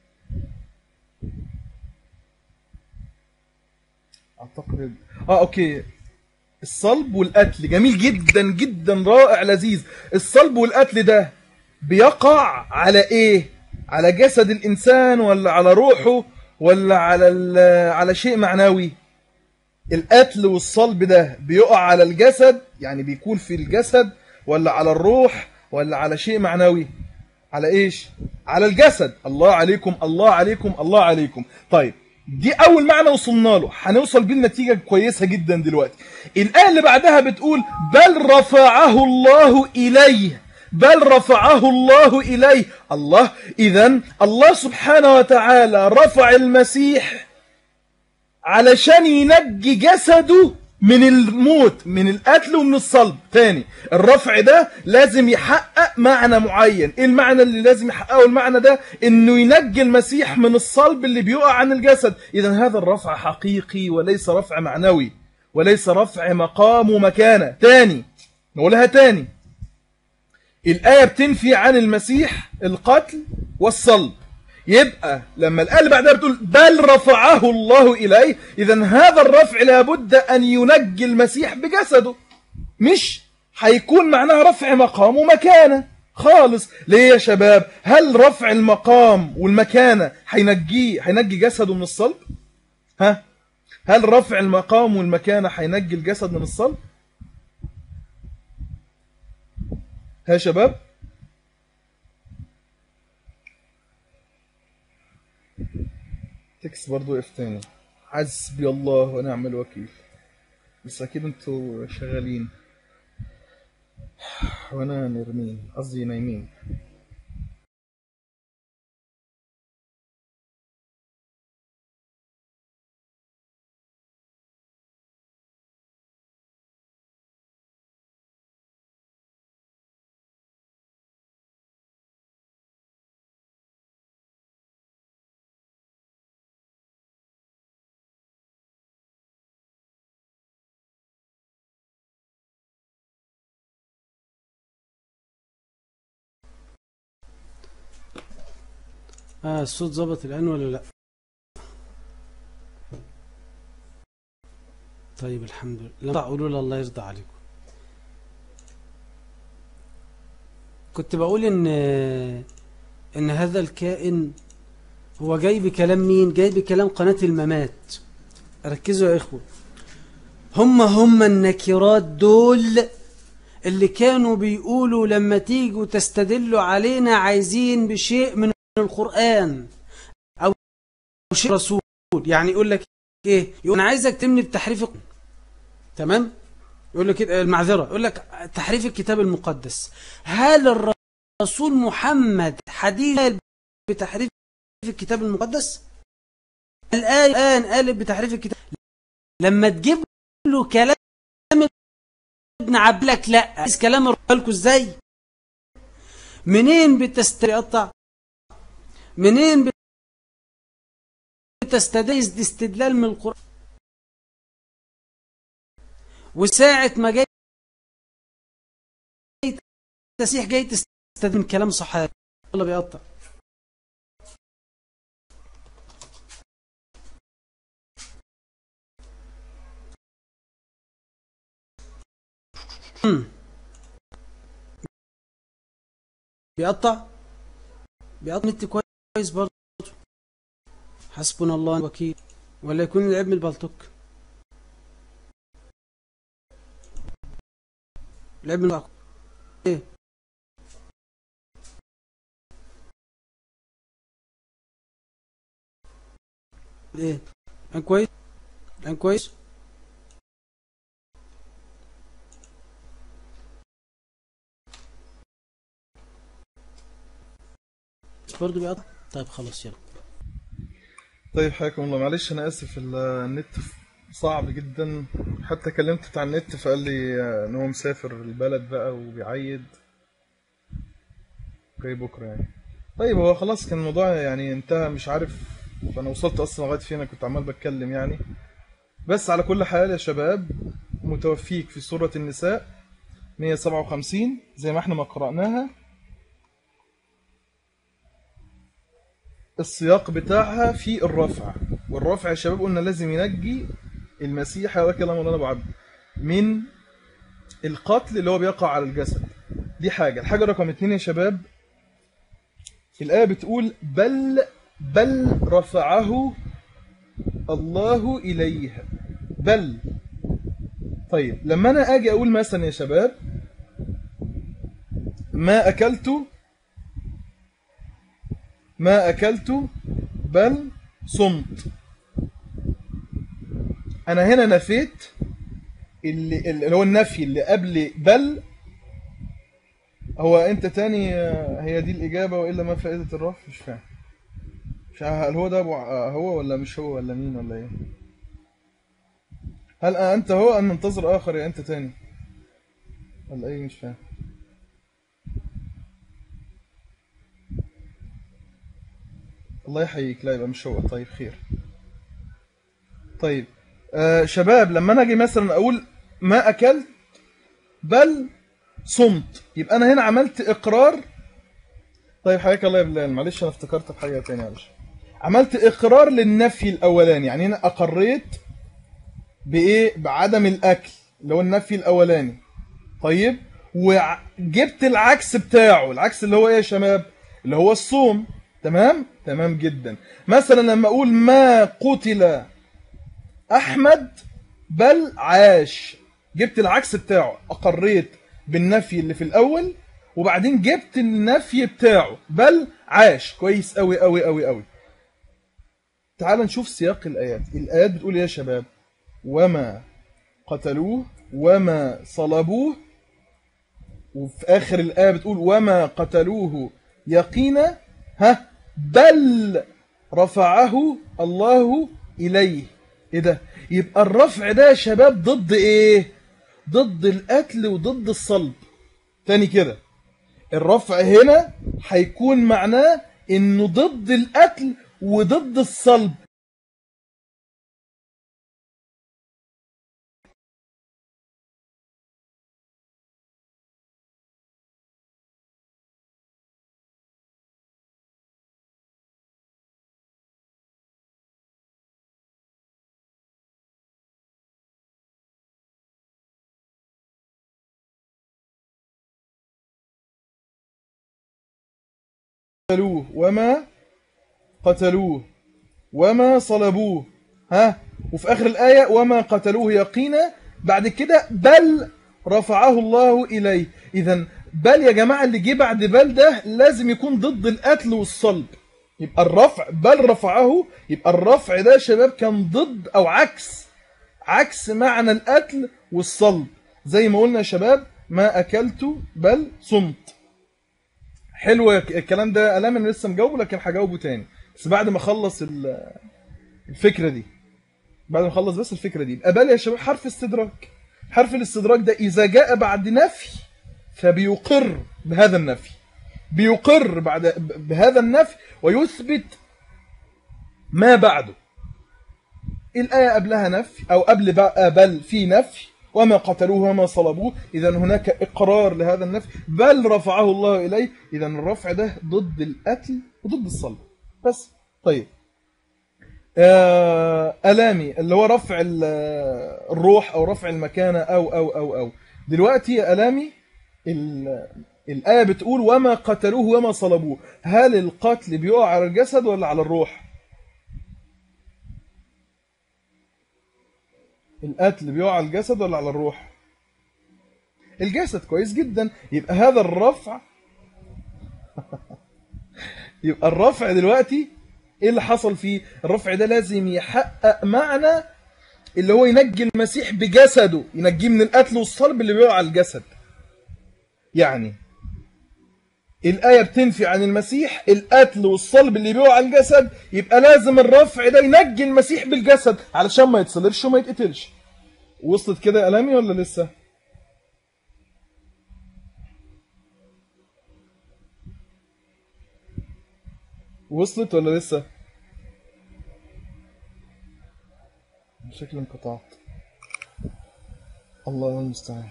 اعتقد اه اوكي الصلب والقتل جميل جدا جدا رائع لذيذ الصلب والقتل ده بيقع على ايه على جسد الانسان ولا على روحه ولا على ال- على شيء معنوي القتل والصلب ده بيقع على الجسد يعني بيكون في الجسد ولا على الروح ولا على شيء معنوي على ايش على الجسد الله عليكم الله عليكم الله عليكم طيب دي اول معنى وصلنا له هنوصل بيه لنتيجه كويسه جدا دلوقتي الايه اللي بعدها بتقول بل رفعه الله اليه بل رفعه الله اليه الله اذا الله سبحانه وتعالى رفع المسيح علشان ينجي جسده من الموت من القتل ومن الصلب تاني الرفع ده لازم يحقق معنى معين ايه المعنى اللي لازم يحققه المعنى ده انه ينجي المسيح من الصلب اللي بيقع عن الجسد اذا هذا الرفع حقيقي وليس رفع معنوي وليس رفع مقام ومكانة تاني نقولها تاني الآية بتنفي عن المسيح القتل والصلب يبقى لما الآية اللي بعدها بتقول بل رفعه الله إليه إذا هذا الرفع لابد أن ينجي المسيح بجسده مش هيكون معناها رفع مقام ومكانة خالص ليه يا شباب هل رفع المقام والمكانة هينجيه هينجي جسده من الصلب ها هل رفع المقام والمكانة هينجي الجسد من الصلب ها يا شباب تكس برضو اف تاني حسبي الله ونعم الوكيل بس اكيد انتوا شغالين وانا نرمين قصدي نايمين اه الصوت ظبط الان ولا لا طيب الحمد لله لما قولوا لي الله يرضى عليكم كنت بقول ان ان هذا الكائن هو جاي بكلام مين جاي بكلام قناة الممات ركزوا يا اخوة هم هم النكرات دول اللي كانوا بيقولوا لما تيجوا تستدلوا علينا عايزين بشيء من القرآن او شيء رسول يعني يقول لك ايه يقول انا عايزك تمني بتحريف الق- تمام يقول لك كده المعذرة يقول لك تحريف الكتاب المقدس هل الرسول محمد حديث بتحريف الكتاب المقدس الآية الآن قالت بتحريف الكتاب لما تجيب له كلام ابن عبد لك لا عايز كلام لكم ازاي منين بتستقطع منين بتستدعي استدلال من القرآن وساعة ما جاي تسيح جاي تستدل من كلام صحابي الله بيقطع مم. بيقطع بيقطع نت كويس برضه حسبنا الله الوكيل ولا يكون العيب من البلطوك العيب من البلطوك ايه ايه كان كويس كان كويس برضه بيقطع طيب خلاص يلا طيب حياكم الله معلش انا اسف ال- النت صعب جدا حتى كلمت بتاع النت فقال لي آه، ان هو مسافر البلد بقى وبيعيد جاي بكره يعني طيب هو خلاص كان الموضوع يعني انتهى مش عارف انا وصلت اصلا لغايه فين أنا كنت عمال بتكلم يعني بس على كل حال يا شباب متوفيك في سوره النساء 157 زي ما احنا ما قرأناها السياق بتاعها في الرفع والرفع يا شباب قلنا لازم ينجي المسيح يا كلام مولانا ابو عبد من القتل اللي هو بيقع على الجسد دي حاجة الحاجة رقم اتنين يا شباب الآية بتقول بل بل رفعه الله إليه بل طيب لما أنا أجي أقول مثلا يا شباب ما أكلت ما أكلت بل صمت أنا هنا نفيت اللي, اللي هو النفي اللي قبل بل هو أنت تاني آه، هي دي الإجابة وإلا ما فائدة الرفع مش فاهم مش عارف هل هو ده أبو ع- هو ولا مش هو ولا مين ولا إيه هل أنت هو أم منتظر آخر يا أنت تاني ولا إيه مش فاهم الله يحييك لا يبقى مش هو طيب خير طيب آه شباب لما انا اجي مثلا اقول ما اكلت بل صمت يبقى انا هنا عملت اقرار طيب حياك الله يا بلال معلش انا افتكرت بحاجه تانية معلش عملت اقرار للنفي الاولاني يعني انا اقريت بايه بعدم الاكل اللي هو النفي الاولاني طيب وجبت العكس بتاعه العكس اللي هو ايه يا شباب اللي هو الصوم تمام تمام جدا مثلا لما اقول ما قتل احمد بل عاش جبت العكس بتاعه اقريت بالنفي اللي في الاول وبعدين جبت النفي بتاعه بل عاش كويس قوي قوي قوي قوي تعال نشوف سياق الايات الايات بتقول إيه يا شباب وما قتلوه وما صلبوه وفي آخر الآية بتقول وما قتلوه يقينا ها بل رفعه الله إليه إيه ده يبقى الرفع ده يا شباب ضد إيه ضد القتل وضد الصلب تاني كده الرفع هنا هيكون معناه انه ضد القتل وضد الصلب قتلوه وما قتلوه وما صلبوه ها وفي آخر الآية وما قتلوه يقينا بعد كده بل رفعه الله إليه إذا بل يا جماعة اللي جه بعد بل ده لازم يكون ضد القتل والصلب يبقى الرفع بل رفعه يبقى الرفع ده يا شباب كان ضد أو عكس عكس معنى القتل والصلب زي ما قلنا يا شباب ما أكلت بل صمت حلو الكلام ده ألام أنا لسه مجاوبه لكن هجاوبه تاني بس بعد ما أخلص ال- الفكرة دي بعد ما أخلص بس الفكرة دي يبقى بل يا شباب حرف استدراك حرف الاستدراك ده إذا جاء بعد نفي فبيقر بهذا النفي بيقر بعد بهذا النفي ويثبت ما بعده الآية قبلها نفي أو قبل بقى بل في نفي وما قتلوه وما صلبوه إذا هناك إقرار لهذا النفي بل رفعه الله إليه إذا الرفع ده ضد القتل وضد الصلب بس طيب آه، ألامي اللي هو رفع ال- الروح أو رفع المكانة أو أو أو أو دلوقتي يا ألامي ال- الآية بتقول وما قتلوه وما صلبوه هل القتل بيقع على الجسد ولا على الروح القتل بيقع على الجسد ولا على الروح الجسد كويس جدا يبقى هذا الرفع يبقى الرفع دلوقتي ايه اللي حصل فيه الرفع ده لازم يحقق معنى اللي هو ينجي المسيح بجسده ينجيه من القتل والصلب اللي بيقع على الجسد يعني الآية بتنفي عن المسيح القتل والصلب اللي بيقع على الجسد يبقى لازم الرفع ده ينجي المسيح بالجسد علشان ما يتصلبش وما يتقتلش وصلت كده يا ألامي ولا لسه؟ وصلت ولا لسه؟ شكل انقطعت الله المستعان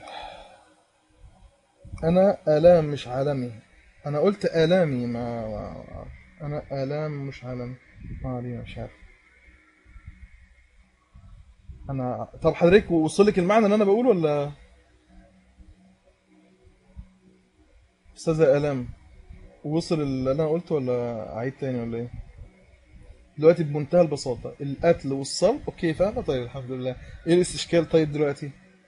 انا الام مش عالمي انا قلت الامي ما ما- انا الام مش عالمي ما علينا مش عارف انا طب حضرتك وصل لك المعنى اللي انا بقوله ولا استاذه الام وصل اللي انا قلته ولا اعيد تاني ولا ايه دلوقتي بمنتهى البساطه القتل والصلب اوكي فاهمه طيب الحمد لله ايه الاستشكال طيب دلوقتي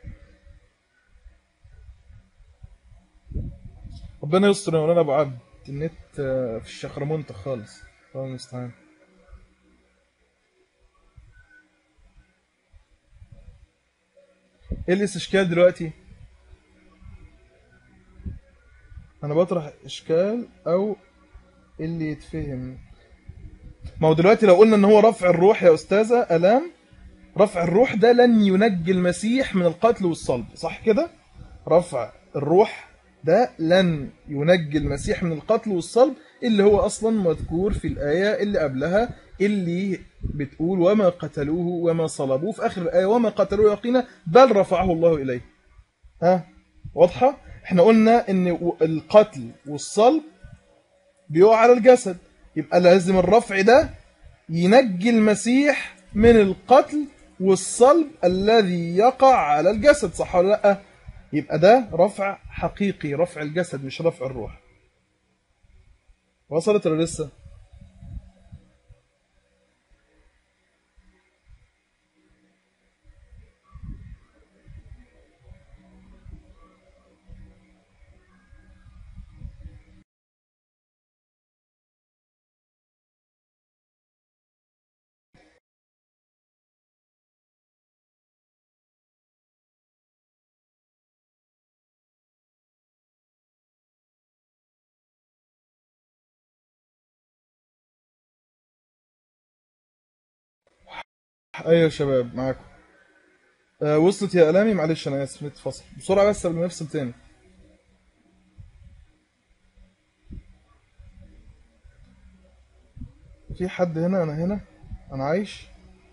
ربنا يستر يا مولانا ابو عبد النت آه، في الشخرمونطة خالص الله المستعان ايه الاستشكال دلوقتي انا بطرح اشكال او اللي يتفهم ما هو دلوقتي لو قلنا ان هو رفع الروح يا استاذه الام رفع الروح ده لن ينجي المسيح من القتل والصلب صح كده رفع الروح ده لن ينجي المسيح من القتل والصلب اللي هو اصلا مذكور في الايه اللي قبلها اللي بتقول وما قتلوه وما صلبوه في اخر الايه وما قتلوه يقينا بل رفعه الله اليه ها واضحه احنا قلنا ان القتل والصلب بيقع على الجسد يبقى لازم الرفع ده ينجي المسيح من القتل والصلب الذي يقع على الجسد صح ولا لا يبقى ده رفع حقيقي رفع الجسد مش رفع الروح وصلت ولا لسه ايوه يا شباب معاكم آه وصلت يا الامي معلش انا اسف نت فصل بسرعه بس قبل ما نفصل تاني في حد هنا انا هنا انا عايش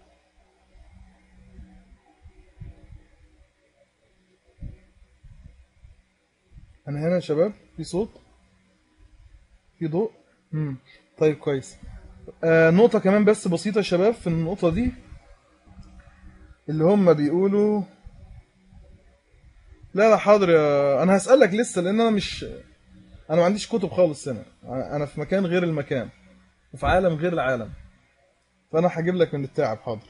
انا هنا يا شباب في صوت في ضوء امم طيب كويس آه نقطة كمان بس بسيطة يا شباب في النقطة دي اللي هم بيقولوا لا لا حاضر يا انا هسألك لسه لان انا مش انا ما عنديش كتب خالص هنا انا في مكان غير المكان وفي عالم غير العالم فانا هجيب لك من التعب حاضر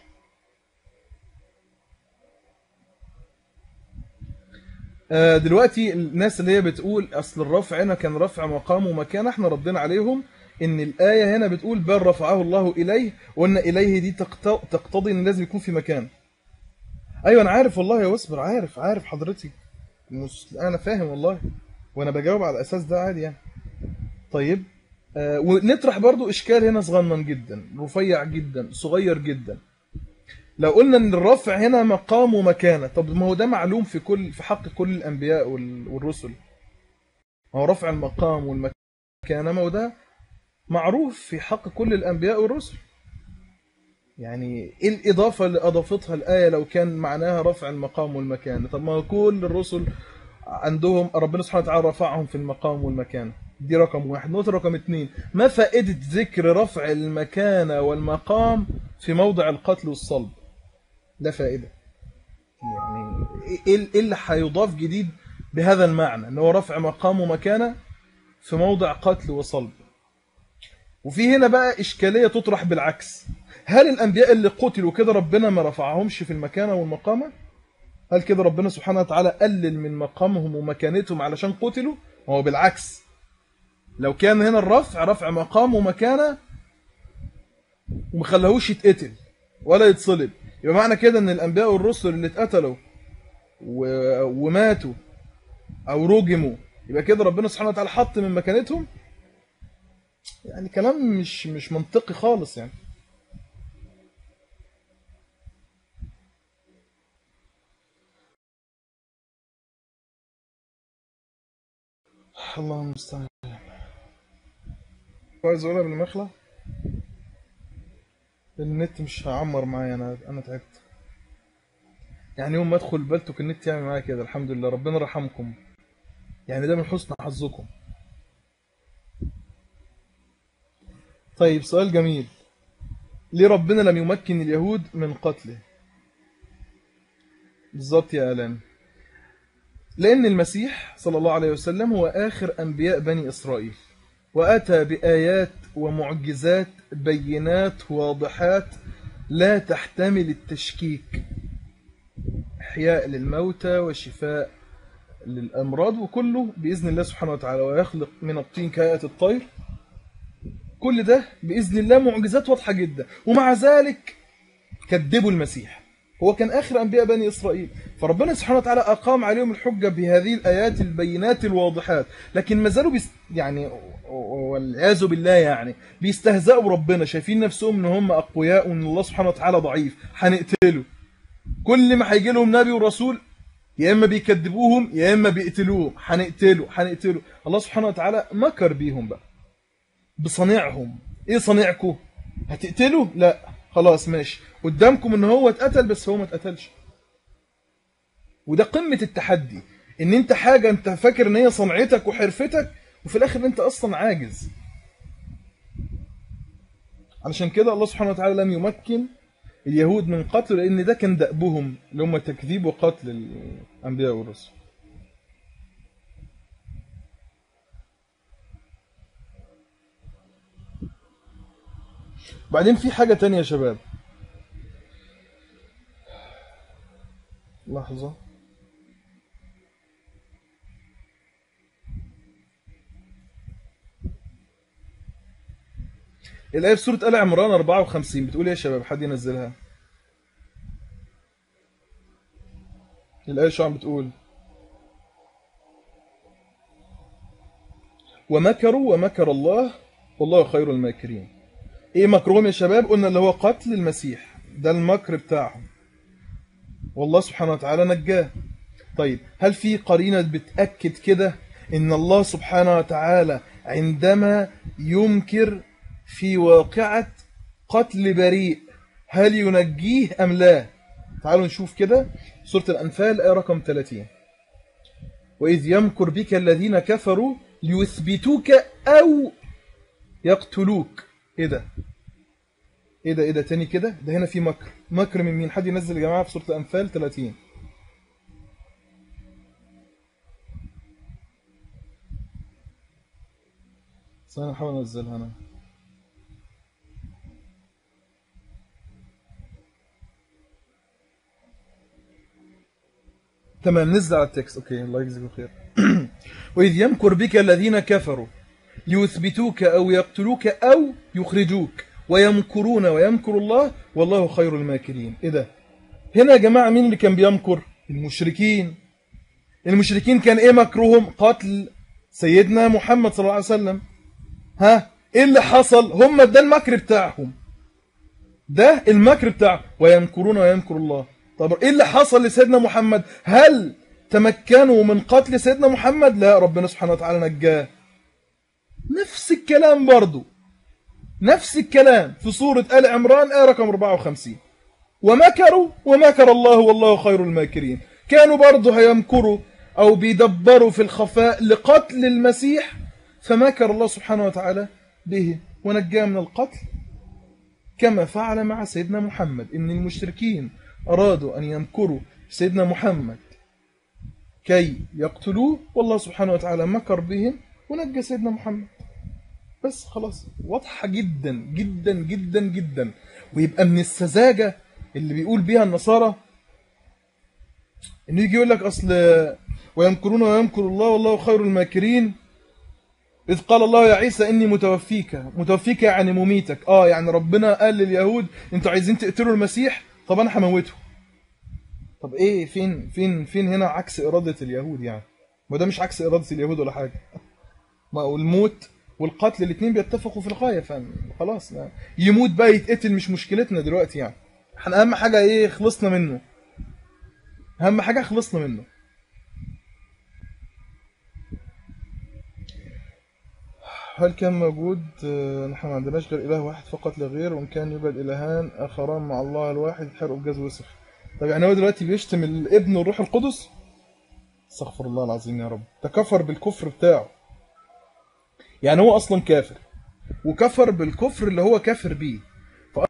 آه، دلوقتي الناس اللي هي بتقول اصل الرفع هنا كان رفع مقام ومكان احنا ردينا عليهم ان الايه هنا بتقول بل رفعه الله اليه وان اليه دي تقت- تقتضي ان لازم يكون في مكان ايوه انا عارف والله يا واسبر عارف عارف حضرتك مش انا فاهم والله وانا بجاوب على الاساس ده عادي يعني طيب آه ونطرح برضو اشكال هنا صغنن جدا رفيع جدا صغير جدا لو قلنا ان الرفع هنا مقام ومكانه طب ما هو ده معلوم في كل في حق كل الانبياء وال- والرسل ما هو رفع المقام والمكانه ما هو ده معروف في حق كل الانبياء والرسل يعني ايه الاضافه اللي اضافتها الايه لو كان معناها رفع المقام والمكانه طب ما هو كل الرسل عندهم ربنا سبحانه وتعالى رفعهم في المقام والمكان دي رقم واحد نقطة رقم اتنين ما فائدة ذكر رفع المكانة والمقام في موضع القتل والصلب لا فائدة يعني ايه إيه اللي هيضاف جديد بهذا المعنى ان هو رفع مقام ومكانة في موضع قتل وصلب وفي هنا بقى إشكالية تطرح بالعكس هل الأنبياء اللي قتلوا كده ربنا ما رفعهمش في المكانة والمقامة هل كده ربنا سبحانه وتعالى قلل من مقامهم ومكانتهم علشان قتلوا هو بالعكس لو كان هنا الرفع رفع مقام ومكانة ومخلهوش يتقتل ولا يتصلب يبقى معنى كده ان الانبياء والرسل اللي اتقتلوا و... وماتوا او رجموا يبقى كده ربنا سبحانه وتعالى حط من مكانتهم يعني كلام مش مش منطقي خالص يعني الله المستعان عايز اقولها بالمخلة النت مش هعمر معايا انا انا تعبت يعني يوم ما ادخل بلتك النت يعمل معايا كده الحمد لله ربنا رحمكم يعني ده من حسن حظكم طيب سؤال جميل ليه ربنا لم يمكن اليهود من قتله بالظبط يا آلان لأن المسيح صلى الله عليه وسلم هو آخر أنبياء بني إسرائيل وأتى بآيات ومعجزات بينات واضحات لا تحتمل التشكيك إحياء للموتى وشفاء للأمراض وكله بإذن الله سبحانه وتعالى ويخلق من الطين كهيئة الطير كل ده بإذن الله معجزات واضحة جدا ومع ذلك كذبوا المسيح هو كان آخر أنبياء بني إسرائيل فربنا سبحانه وتعالى أقام عليهم الحجة بهذه الآيات البينات الواضحات لكن ما زالوا بيست يعني والعياذ بالله يعني بيستهزئوا بربنا شايفين نفسهم ان هم اقوياء وان الله سبحانه وتعالى ضعيف هنقتله كل ما هيجي لهم نبي ورسول يا اما بيكذبوهم يا اما بيقتلوهم هنقتله هنقتله الله سبحانه وتعالى مكر بيهم بقى بصنيعهم ايه صنيعكم هتقتله لا خلاص ماشي قدامكم ان هو اتقتل بس هو ما اتقتلش وده قمة التحدي ان انت حاجة انت فاكر ان هي صنعتك وحرفتك وفي الاخر انت اصلا عاجز علشان كده الله سبحانه وتعالى لم يمكن اليهود من قتله لان ده كان دأبهم اللي هم تكذيب وقتل الانبياء والرسل بعدين في حاجة تانية يا شباب لحظة الآية في سورة آل عمران 54 بتقول إيه يا شباب حد ينزلها الآية شو عم بتقول ومكروا ومكر الله والله خير الماكرين ايه مكرهم يا شباب قلنا اللي هو قتل المسيح ده المكر بتاعهم والله سبحانه وتعالى نجاه طيب هل في قرينة بتأكد كده ان الله سبحانه وتعالى عندما ينكر في واقعة قتل بريء هل ينجيه أم لا تعالوا نشوف كده سورة الأنفال آية رقم 30 وإذ يمكر بك الذين كفروا ليثبتوك أو يقتلوك إيه ده إيه ده إيه ده تاني كده ده هنا في مكر مكر من مين حد ينزل يا جماعة في سورة الأنفال 30 ثانية احاول انزلها انا تمام نزل على التكست اوكي الله يجزيكم خير واذ يمكر بك الذين كفروا ليثبتوك او يقتلوك او يخرجوك ويمكرون ويمكر الله والله خير الماكرين ايه ده هنا يا جماعه مين اللي كان بيمكر المشركين المشركين كان ايه مكرهم قتل سيدنا محمد صلى الله عليه وسلم ها ايه اللي حصل هم ده المكر بتاعهم ده المكر بتاعهم ويمكرون ويمكر الله طب ايه اللي حصل لسيدنا محمد هل تمكنوا من قتل سيدنا محمد لا ربنا سبحانه وتعالى نجاه نفس الكلام برضو نفس الكلام في سورة آل عمران آية رقم 54 ومكروا ومكر الله والله خير الماكرين كانوا برضو هيمكروا أو بيدبروا في الخفاء لقتل المسيح فمكر الله سبحانه وتعالى به ونجاه من القتل كما فعل مع سيدنا محمد إن المشركين أرادوا أن يمكروا سيدنا محمد كي يقتلوه والله سبحانه وتعالى مكر بهم ونجى سيدنا محمد بس خلاص واضحة جدا جدا جدا جدا ويبقى من السذاجة اللي بيقول بيها النصارى انه يجي يقول لك اصل ويمكرون ويمكر الله والله خير الماكرين إذ قال الله يا عيسى إني متوفيك متوفيك يعني مميتك آه يعني ربنا قال لليهود أنتوا عايزين تقتلوا المسيح طب أنا هموته طب إيه فين فين فين هنا عكس إرادة اليهود يعني ما ده مش عكس إرادة اليهود ولا حاجة ما هو الموت والقتل الاثنين بيتفقوا في الغاية فخلاص يموت بقى يتقتل مش مشكلتنا دلوقتي يعني احنا أهم حاجة إيه خلصنا منه أهم حاجة خلصنا منه هل كان موجود آه، نحن ما عندناش غير إله واحد فقط لا غير وإن كان يوجد إلهان آخران مع الله الواحد يتحرقوا بجاز وسخ طب يعني هو دلوقتي بيشتم الابن والروح القدس استغفر الله العظيم يا رب تكفر بالكفر بتاعه يعني هو أصلا كافر وكفر بالكفر اللي هو كافر بيه ف-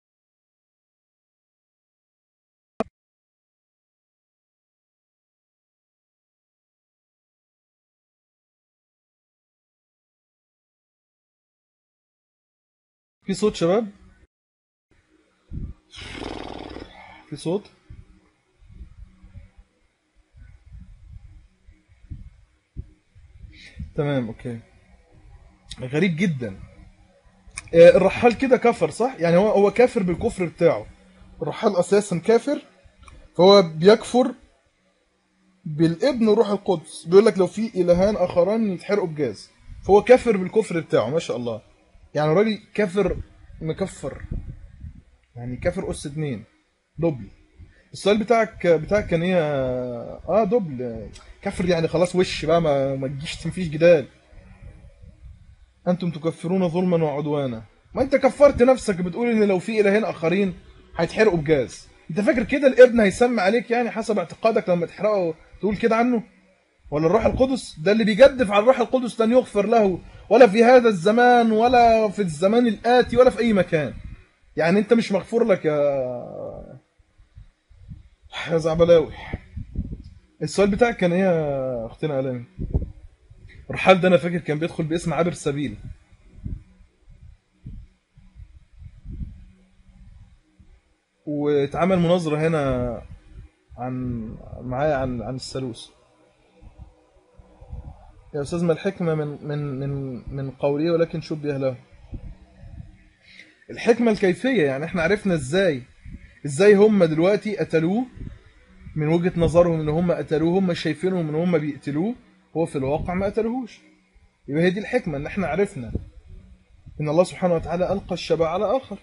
في صوت شباب في صوت تمام اوكي غريب جدا آه، الرحال كده كفر صح يعني هو هو كافر بالكفر بتاعه الرحال اساسا كافر فهو بيكفر بالابن وروح القدس بيقول لك لو في الهان اخران يتحرقوا بجاز فهو كافر بالكفر بتاعه ما شاء الله يعني الراجل كافر مكفر يعني كافر اس اتنين دبل السؤال بتاعك بتاعك كان ايه اه دبل كفر يعني خلاص وش بقى ما ما تجيش مفيش جدال انتم تكفرون ظلما وعدوانا ما انت كفرت نفسك بتقول ان لو في الهين اخرين هيتحرقوا بجاز انت فاكر كده الابن هيسمع عليك يعني حسب اعتقادك لما تحرقه تقول كده عنه ولا الروح القدس ده اللي بيجدف على الروح القدس لن يغفر له ولا في هذا الزمان ولا في الزمان الآتي ولا في أي مكان يعني أنت مش مغفور لك يا يا زعبلاوي السؤال بتاعك كان ايه يا اختنا الامي الرحال ده انا فاكر كان بيدخل باسم عابر سبيل واتعمل مناظرة هنا عن معايا عن عن الثالوث يا استاذ ما الحكمة من من من من قوله ولكن شبه له الحكمة الكيفية يعني احنا عرفنا ازاي ازاي هم دلوقتي قتلوه من وجهة نظرهم ان هم قتلوه هم شايفينهم ان هم بيقتلوه هو في الواقع ما قتلوهوش يبقى هي دي الحكمة ان احنا عرفنا ان الله سبحانه وتعالى القى الشبع على اخر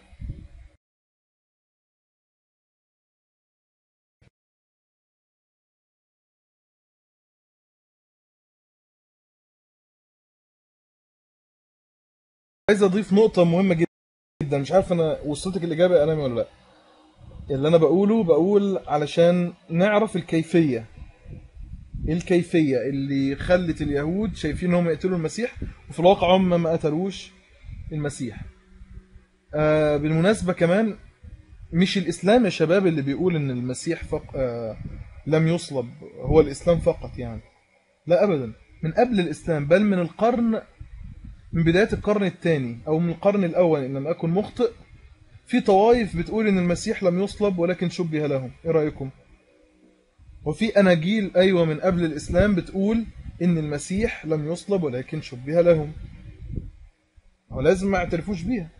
عايز اضيف نقطة مهمة جدا مش عارف انا وصلتك الاجابة يا الامي ولا لا اللي انا بقوله بقول علشان نعرف الكيفية ايه الكيفية اللي خلت اليهود شايفين انهم يقتلوا المسيح وفي الواقع هم ما قتلوش المسيح آه بالمناسبة كمان مش الاسلام يا شباب اللي بيقول ان المسيح فق... آه لم يصلب هو الاسلام فقط يعني لا ابدا من قبل الاسلام بل من القرن من بداية القرن الثاني أو من القرن الأول إن لم أكن مخطئ في طوائف بتقول إن المسيح لم يصلب ولكن شبه لهم إيه رأيكم؟ وفي أناجيل أيوة من قبل الإسلام بتقول إن المسيح لم يصلب ولكن شبه لهم ولازم ما يعترفوش بيها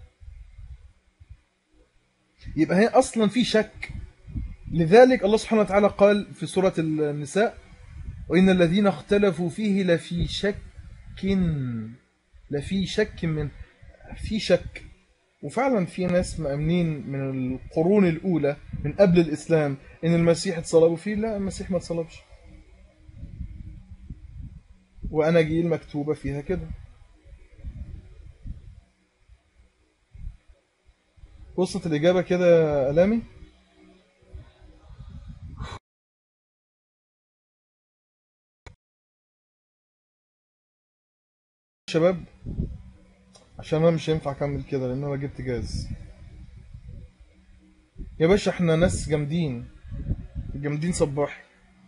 يبقى هي أصلا في شك لذلك الله سبحانه وتعالى قال في سورة النساء وإن الذين اختلفوا فيه لفي شك لفي شك من في شك وفعلا في ناس مأمنين من القرون الأولى من قبل الإسلام إن المسيح اتصلبوا فيه لا المسيح ما اتصلبش وأناجيل مكتوبة فيها كده وصلت الإجابة كده يا ألامي شباب عشان انا مش هينفع اكمل كده لان انا جبت جاز يا باشا احنا ناس جامدين جامدين صباحي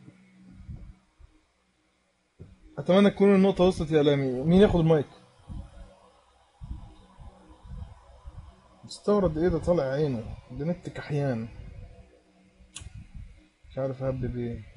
اتمنى تكون النقطة وصلت يا لامي مين ياخد المايك مستورد ايه ده طالع عينه ده نت كحيان مش عارف هبد بايه